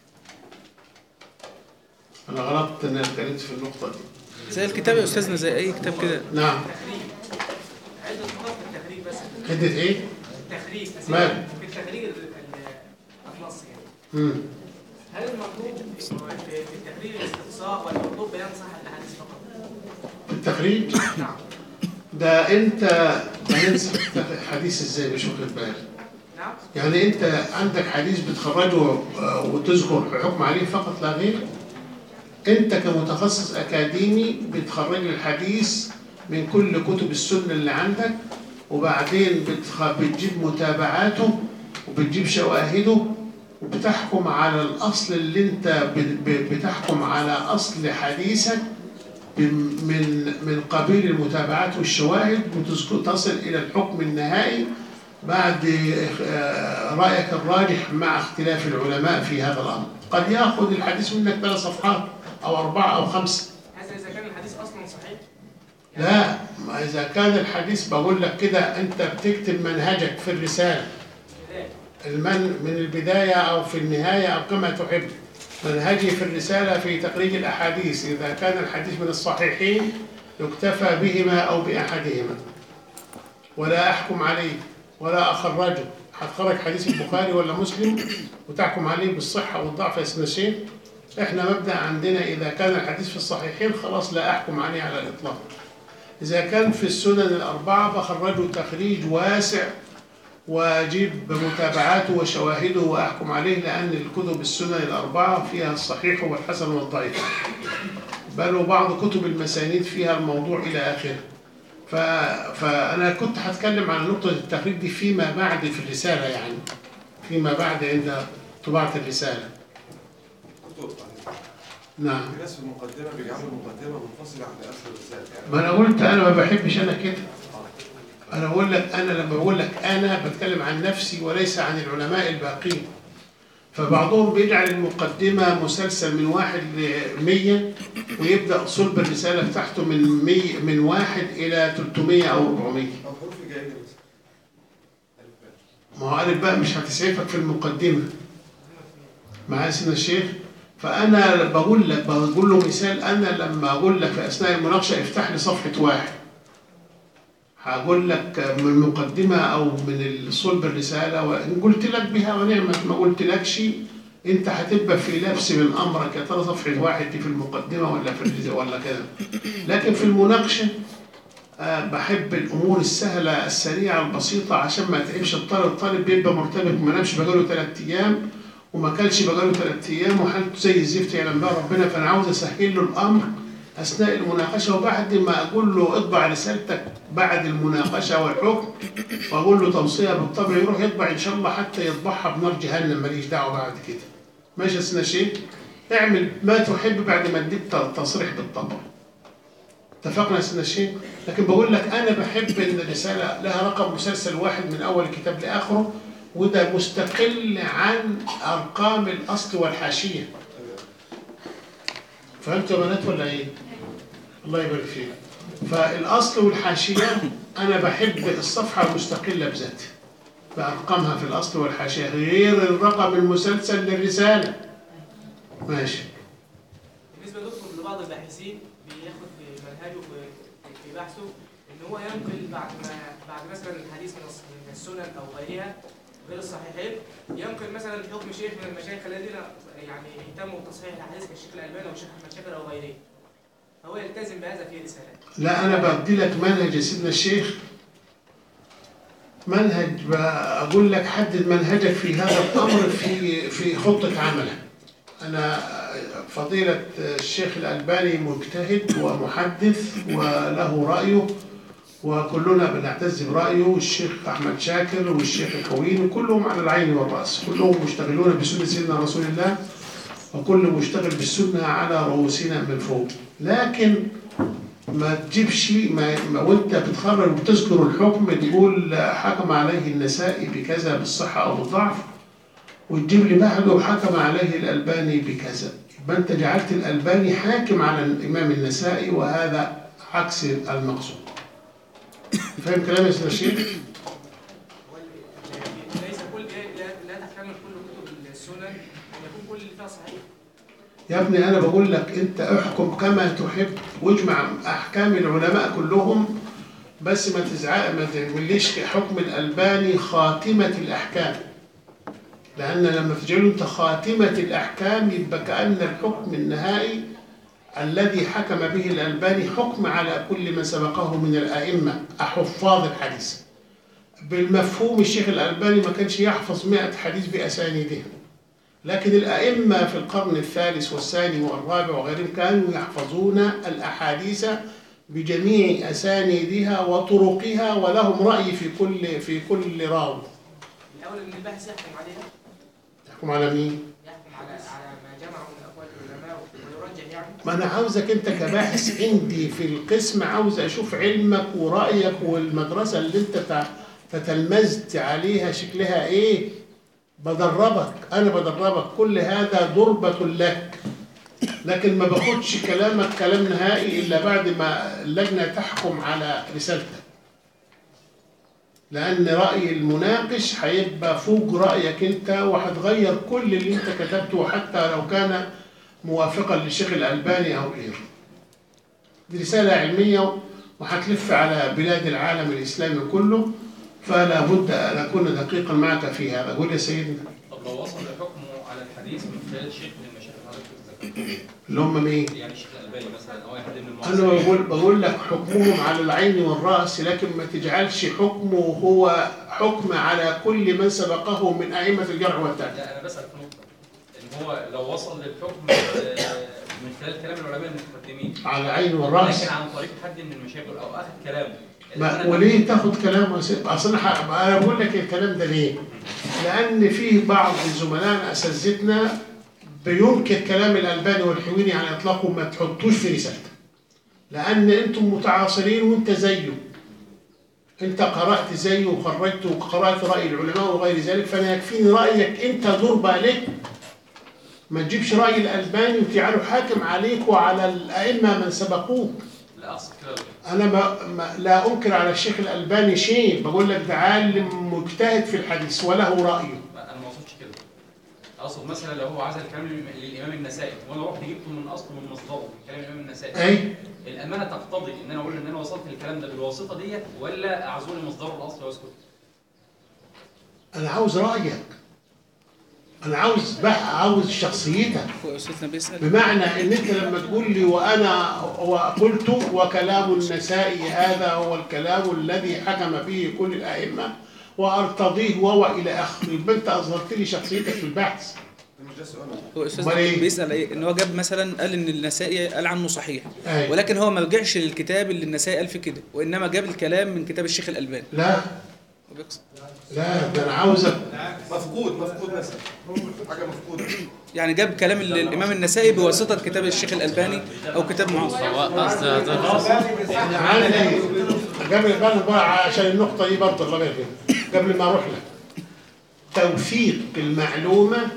أنا غلطت إن أنا اتكلمت في النقطة دي زي الكتاب يا استاذنا زي اي كتاب كده نعم عايز نقطه في التخريج بس حدة إيه؟ التخريج بس ماله؟ في التخريج ال- ال- النص يعني مم. هل المطلوب في في التخريج الاستقصاء ولا المطلوب بيان صحه الحديث فقط؟ التخريج نعم ده أنت هننسخ حديث إزاي مش واخد بالك نعم يعني انت عندك حديث بتخرجه آه، وتذكر حكم عليه فقط لا غير انت كمتخصص اكاديمي بتخرج لي الحديث من كل كتب السنه اللي عندك وبعدين بتخ... بتجيب متابعاته وبتجيب شواهده وبتحكم على الاصل اللي انت ب... ب... بتحكم على اصل حديثك بم- من من قبيل المتابعات والشواهد وتذكر تصل الى الحكم النهائي بعد آه، رأيك الراجح مع اختلاف العلماء في هذا الأمر قد يأخذ الحديث منك ثلاث صفحات أو أربعة أو خمسة هذا اذا كان الحديث اصلا صحيح لا ما إذا كان الحديث بقول لك كده أنت بتكتب منهجك في الرسالة بدايه المن من البداية أو في النهاية أو كما تحب منهجي في الرسالة في تخريج الأحاديث إذا كان الحديث من الصحيحين يكتفى بهما أو بأحدهما ولا أحكم عليه ولا أخرجه هتخرج حديث البخاري ولا مسلم وتحكم عليه بالصحة والضعف يا سيدنا الشيخ إحنا مبدأ عندنا إذا كان الحديث في الصحيحين خلاص لا أحكم عليه على الإطلاق إذا كان في السنن الأربعة بخرجه تخريج واسع واجيب متابعاته وشواهده واحكم عليه لان الكتب السنن الاربعه فيها الصحيح والحسن والضعيف بل وبعض كتب المسانيد فيها الموضوع الى اخره ف... فانا كنت هتكلم عن نقطه التخريج دي فيما بعد في الرساله يعني فيما بعد عند طباعه الرساله دكتور نعم في ناس في المقدمه بيعملوا مقدمه منفصله عن اصل الرساله يعني ما انا قلت انا ما بحبش انا كده انا بقول لك انا لما بقول لك انا بتكلم عن نفسي وليس عن العلماء الباقين فبعضهم بيجعل المقدمة مسلسل من واحد لمية ويبدأ صلب الرسالة بتاعته من مية من واحد إلى 300 أو 400 او حروف جايه مثلا ما هو ألف بقى مش هتسعفك في المقدمة معايا سيدنا الشيخ فأنا بقول لك بقول له مثال أنا لما أقول لك في أثناء المناقشة افتح لي صفحة واحد هقول لك من المقدمة أو من صلب الرسالة وإن قلت لك بها ونعمت ما قلت لكش انت هتبقى في لبس من امرك يا ترى صفحه واحد دي في المقدمه ولا في الجزء ولا كده لكن في المناقشه آه، بحب الامور السهله السريعه البسيطه عشان ما تعبش الطالب الطالب بيبقى مرتبك ما نامش بقاله ثلاث ايام وما كلش بقاله ثلاث ايام وحالته زي الزفت يعلم بها ربنا فانا عاوز اسهل له الامر اثناء المناقشه وبعد ما اقول له اطبع رسالتك بعد المناقشه والحكم واقول له توصيه بالطبع يروح يطبع ان شاء الله حتى يطبعها بنار جهنم ماليش دعوه بعد كده ماشي يا سيدنا شيخ اعمل ما تحب بعد ما اديك تصريح بالطبع اتفقنا يا سيدنا الشيخ لكن بقول لك انا بحب ان الرساله لها رقم مسلسل واحد من اول الكتاب لاخره وده مستقل عن ارقام الاصل والحاشيه فهمت يا بنات ولا ايه؟ الله يبارك فيك فالاصل والحاشيه انا بحب الصفحه المستقله بذاتها بارقامها في الاصل والحاشيه غير الرقم المسلسل للرساله ماشي بالنسبه لدكتور لبعض الباحثين بياخد في منهجه في- في بحثه ان هو ينقل بعد ما بعد مثلا الحديث من الس- من السنن او غيرها غير الصحيحين ينقل مثلا حكم شيخ من المشايخ الذين يعني اهتموا بتصحيح الاحاديث كالشيخ الالباني والشيخ احمد شاكر او غيره فهو يلتزم بهذا في رسالته لا انا بدي لك منهج يا سيدنا الشيخ منهج اقول لك حدد منهجك في هذا الامر في في خطه عملك انا فضيله الشيخ الالباني مجتهد ومحدث وله رايه وكلنا بنعتز برايه والشيخ احمد شاكر والشيخ الحويني كلهم على العين والراس كلهم مشتغلون بسنه سيدنا رسول الله وكل مشتغل بالسنه على رؤوسنا من فوق لكن ما تجيبش ما, ما وانت بتخرج وتذكر الحكم تقول حكم عليه النسائي بكذا بالصحة أو بالضعف وتجيب لي بعده حكم عليه الألباني بكذا يبقى أنت جعلت الألباني حاكم على الإمام النسائي وهذا عكس المقصود فاهم كلامي يا سيدنا الشيخ؟ ليس كل لا, لا تحتمل كل كتب السنن ان يكون كل اللي فيها صحيح يا ابني أنا بقول لك أنت احكم كما تحب واجمع أحكام العلماء كلهم بس ما تزعق ما تعمليش حكم الألباني خاتمة الأحكام لأن لما تجعله أنت خاتمة الأحكام يبقى كأن الحكم النهائي الذي حكم به الألباني حكم على كل من سبقه من الأئمة حفاظ الحديث بالمفهوم الشيخ الألباني ما كانش يحفظ مئة حديث بأسانيدهم لكن الأئمة في القرن الثالث والثاني والرابع وغيرهم كانوا يحفظون الأحاديث بجميع أسانيدها وطرقها ولهم رأي في كل في كل راوي الاول ان الباحث يحكم عليها يحكم على مين؟ يحكم على على ما جمعه من اقوال العلماء ويرجح يعني ما أنا عاوزك أنت كباحث عندي في القسم عاوز أشوف علمك ورأيك والمدرسة اللي أنت تع- تتلمذت عليها شكلها إيه؟ بدربك أنا بدربك كل هذا ضربة لك لكن ما باخدش كلامك كلام نهائي إلا بعد ما اللجنة تحكم على رسالتك لأن رأي المناقش هيبقى فوق رأيك أنت وهتغير كل اللي أنت كتبته حتى لو كان موافقا للشيخ الألباني أو غيره. دي رسالة علمية وهتلف على بلاد العالم الإسلامي كله فلا بد أن أكون دقيقا معك في هذا. قول يا سيدنا طب لو وصل لحكمه على الحديث من خلال شيخ من المشايخ اللي حضرتك ذكرتهم اللي هم مين؟ يعني الشيخ الالباني مثلا او اي حد من أنا المعاصرين بقول, بقول لك حكمهم على العين والرأس لكن ما تجعلش حكمه هو حكم على كل من سبقه من أئمة الجرح والتعديل. لا انا بسال في نقطه ان هو لو وصل للحكم آه، من خلال كلام العلماء المتقدمين على العين والرأس. لكن عن طريق حد من المشايخ او اخذ كلامه ما أنا- وليه تاخد كلامه يا سيد؟ اصل انا ح- انا بقول لك الكلام ده ليه؟ لان فيه بعض زملائنا اساتذتنا بينكر كلام الالباني والحويني على اطلاقه ما تحطوش في رسالتك. لان انتم متعاصرين وانت زيه. انت قرات زيه وخرجت وقرات راي العلماء وغير ذلك فانا يكفيني رايك انت ضرب عليك ما تجيبش راي الالباني وتجعله حاكم عليك وعلى الائمه من سبقوك. لا اقصد كده أنا ما ما لا أنكر على الشيخ الألباني شيء بقول لك ده عالم مجتهد في الحديث وله رأيه ما- انا ما اقصدش كده اقصد مثلا لو هو عزل الكلام للإمام- للامام النسائي وانا رحت جبته من اصله من مصدره من كلام الامام النسائي أي الامانه تقتضي ان انا اقول ان انا وصلت للكلام ده بالواسطه ديت ولا اعزوني مصدره الاصل واسكت أنا عاوز رأيك انا عاوز بقى عاوز شخصيتك هو استاذنا بيسال بمعنى ان انت لما تقول لي وانا وقلت وكلام النسائي هذا هو الكلام الذي حكم به كل الائمه وارتضيه وهو الى اخره يبقى انت اظهرت لي شخصيتك في البحث مش ده سؤال هو استاذنا أمال إيه؟ بيسال ايه ان هو جاب مثلا قال ان النسائي قال عنه صحيح أيوة. ولكن هو ما رجعش للكتاب اللي النسائي قال فيه كده وانما جاب الكلام من كتاب الشيخ الالباني لا هو بيقصد. لا ده انا عاوزك مفقود مفقود مثلا حاجه مفقوده يعني جاب كلام ال- الامام النسائي بواسطه كتاب الشيخ الالباني او كتاب معاصر هو قصد هذا عندي قبل قبل بقى عشان النقطة دي برضه الله يرحمه قبل ما أروح لك توثيق المعلومة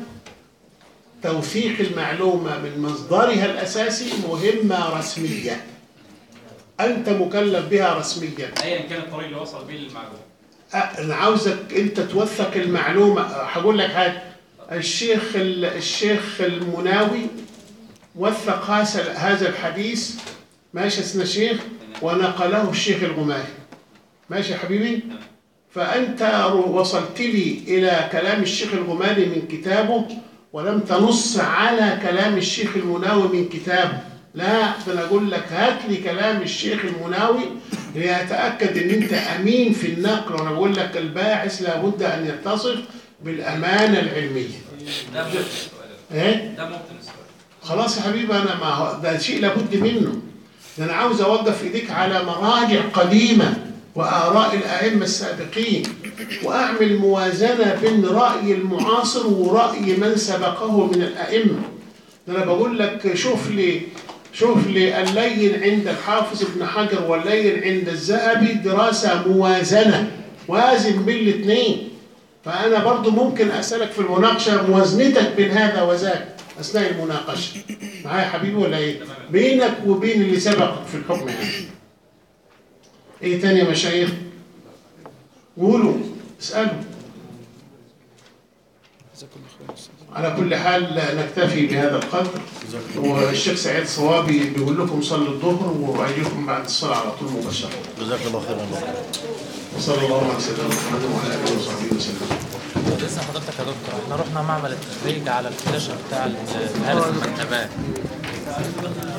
توثيق المعلومة من مصدرها الأساسي مهمة رسمية أنت مكلف بها رسميا ايا كان الطريق اللي وصل بيه للمعلومه أ- أنا عاوزك أنت توثق المعلومة هقول لك حاجة الشيخ ال- الشيخ المناوي وثق هذا هذا الحديث ماشي اسمه شيخ ونقله الشيخ الغماري ماشي يا حبيبي فأنت وصلت لي إلى كلام الشيخ الغماري من كتابه ولم تنص على كلام الشيخ المناوي من كتابه لا ده انا اقول لك هات لي كلام الشيخ المناوي ليتاكد ان انت امين في النقل وانا بقول لك الباحث لابد ان يتصف بالامانه العلميه ده ممكن السؤال ايه ده ممكن السؤال خلاص يا حبيبي انا ما هو ده شيء لابد منه ده انا عاوز اوقف ايديك على مراجع قديمه واراء الائمه السابقين واعمل موازنه بين راي المعاصر وراي من سبقه من الائمه ده انا بقول لك شوف لي شوف لي اللين عند الحافظ ابن حجر واللين عند الذهبي دراسه موازنه وازن بين الاثنين فانا برضو ممكن اسالك في المناقشه موازنتك بين هذا وذاك اثناء المناقشه معايا يا حبيبي ولا ايه بينك وبين اللي سبقك في الحكم يعني ايه تاني يا مشايخ قولوا اسالوا جزاك الله خير يا أستاذ. على كل حال نكتفي بهذا القدر والشيخ سعيد صوابي بيقول لكم صلوا الظهر واجيكم بعد الصلاه على طول مباشره جزاك الله خيرا وصلى الله على سيدنا محمد وعلى اله وصحبه وسلم لسه حضرتك يا دكتور احنا رحنا معمل التخريج على الفلاشه بتاع الهرس المكتبات